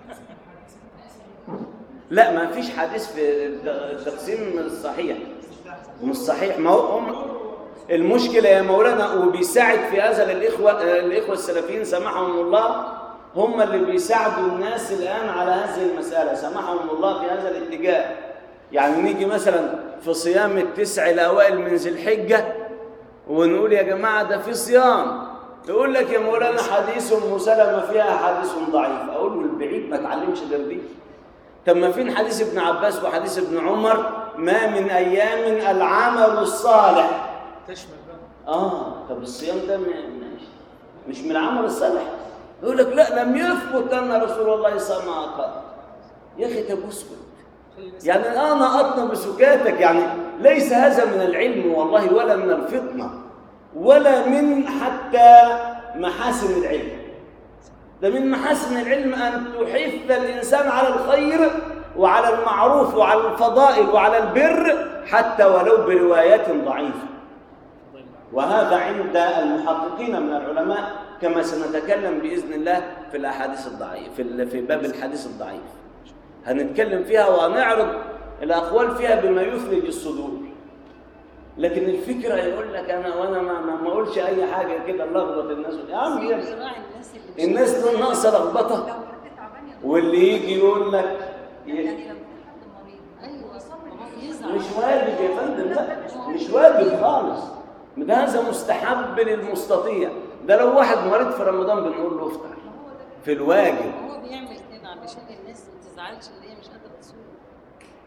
لا ما فيش حديث في التقسيم الصحيح مش صحيح ما هو هم المشكلة يا مولانا وبيساعد في هذا للإخوة الإخوة السلفيين سمحهم الله هم اللي بيساعدوا الناس الآن على هذه المسألة سمحهم الله في هذا الاتجاه يعني نيجي مثلا في صيام التسع الأوائل من ذي الحجة ونقول يا جماعة ده في صيام يقول لك يا مولانا حديث ام سلمة فيها حديث ضعيف أقول له البعيد ما تعلمش غير دي طب ما فين حديث ابن عباس وحديث ابن عمر ما من أيام العمل الصالح تشمل بقى آه طب الصيام ده م- ماشي مش من العمل الصالح يقول لك لا لم يثبت أن رسول الله صام قط يا أخي طب اسكت خلي الناس يعني أنا أطنب بسكاتك يعني ليس هذا من العلم والله ولا من الفطنة ولا من حتى محاسن العلم ده من محاسن العلم أن تحث الإنسان على الخير وعلى المعروف وعلى الفضائل وعلى البر حتى ولو بروايات ضعيفة وهذا عند المحققين من العلماء كما سنتكلم بإذن الله في الأحاديث الضعيف في ال- في باب الحديث الضعيف هنتكلم فيها وهنعرض الأقوال فيها بما يثلج الصدور لكن الفكرة يقول لك أنا وأنا ما, ما, ما أقولش أي حاجة كده لخبط الناس يا عم يا بيراعي الناس اللي الناس دول ناقصة لخبطة لو حد تعبان يا دكتور، واللي يجي يقول لك يعني لو في حد مريض ايوه صبر ما هو يزعل مش واجب يا فندم لا مش واجب خالص ده هذا مستحب للمستطيع ده لو واحد مريض في رمضان بنقول له افطر في الواجب هو بيعمل كده علشان الناس ما تزعلش اللي هي مش قادره تصوم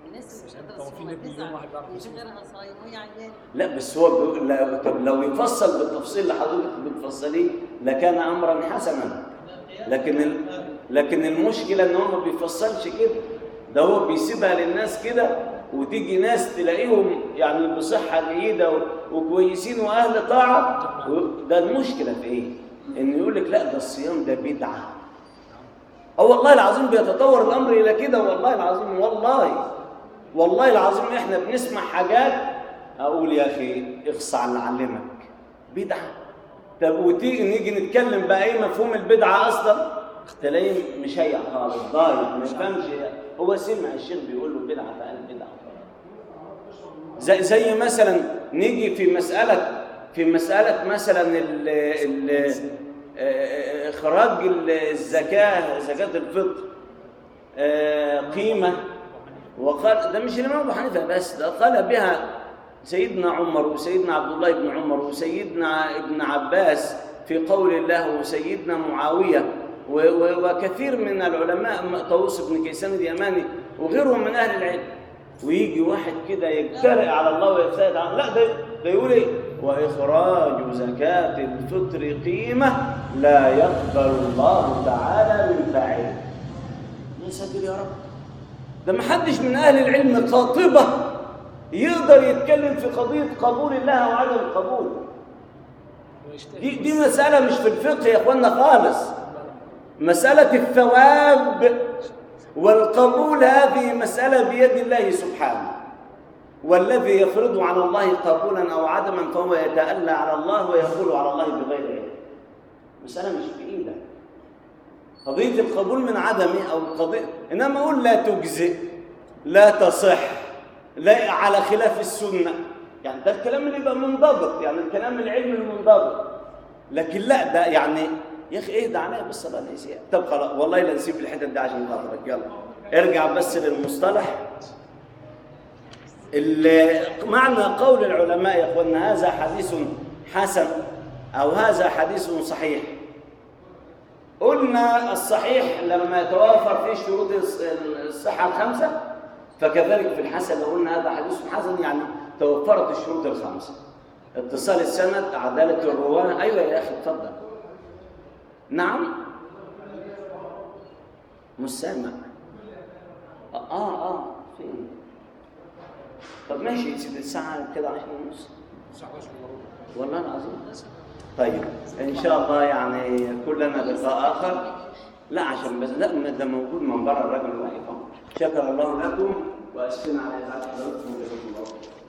الناس مش يعني قادره طبعا في تصوم مليون تزعل واحد بيعرف وفي يصوم. غيرها صايم وهي عيان لا بس هو بيقول لا طب لو يفصل بالتفصيل اللي حضرتك بتفصليه لكان امرا حسنا لكن ال... لكن المشكله ان هو ما بيفصلش كده ده هو بيسيبها للناس كده وتيجي ناس تلاقيهم يعني بصحه جيده و... وكويسين واهل طاعه و... ده المشكله في ايه؟ ان يقول لك لا ده الصيام ده بدعه اه والله العظيم بيتطور الامر الى كده والله العظيم والله والله العظيم احنا بنسمع حاجات اقول يا اخي اخص على اللي علمك بدعه طب وتيجي نيجي نتكلم بقى ايه مفهوم البدعه اصلا تلاقيه مشيع خالص ضايع ما يفهمش هو سمع الشيخ بيقول له بدعه فقال بدعه زي زي مثلا نيجي في مساله في مساله مثلا ال ال آه، اخراج الزكاه زكاه الفطر آه، قيمه وقال ده مش الامام ابو حنيفه بس ده قال بها سيدنا عمر وسيدنا عبد الله بن عمر وسيدنا ابن عباس في قول الله وسيدنا معاويه و- و- وكثير من العلماء طاووس بن كيسان اليماني وغيرهم من اهل العلم ويجي واحد كده يجترئ على الله ويفترض على لا ده ده يقول ايه؟ واخراج زكاه الفطر قيمه لا يقبل الله تعالى من فاعله. يا ساتر يا رب ده ما حدش من اهل العلم قاطبه يقدر يتكلم في قضيه قبول الله وعدم القبول دي دي مساله مش في الفقه يا اخوانا خالص مساله الثواب والقبول هذه مساله بيد الله سبحانه والذي يفرض على الله قبولا او عدما فهو يتألى على الله ويقول على الله بغير علم مساله مش في ايدك قضية القبول من عدمه أو قضية إنما أقول لا تجزئ لا تصح لا على خلاف السنة يعني ده الكلام اللي يبقى منضبط يعني الكلام العلمي المنضبط لكن لا ده يعني يا أخي اهدى عليا بالصلاة العشاء طب خلاص والله لا نسيب الحتت دي عشان خاطرك يلا ارجع بس للمصطلح ال- معنى قول العلماء يا اخوانا هذا حديث حسن أو هذا حديث صحيح قلنا الصحيح لما يتوافر فيه شروط الص- الصحة الخمسة فكذلك في الحسن لو قلنا هذا حديث حسن يعني توفرت الشروط الخمسة اتصال السند عدالة الرواة أيوة يا أخي اتفضل نعم مش سامع آه آه, آه. فين طب ماشي سيب الساعة كده عشان ونص الساعه 11 الا ربع والله العظيم طيب ان شاء الله يعني كلنا لقاء اخر لا عشان بس لا ما ده موجود من بره الراجل واقف أهو. شكر الله لكم واسفنا على ازعاج حضراتكم جزاكم الله خير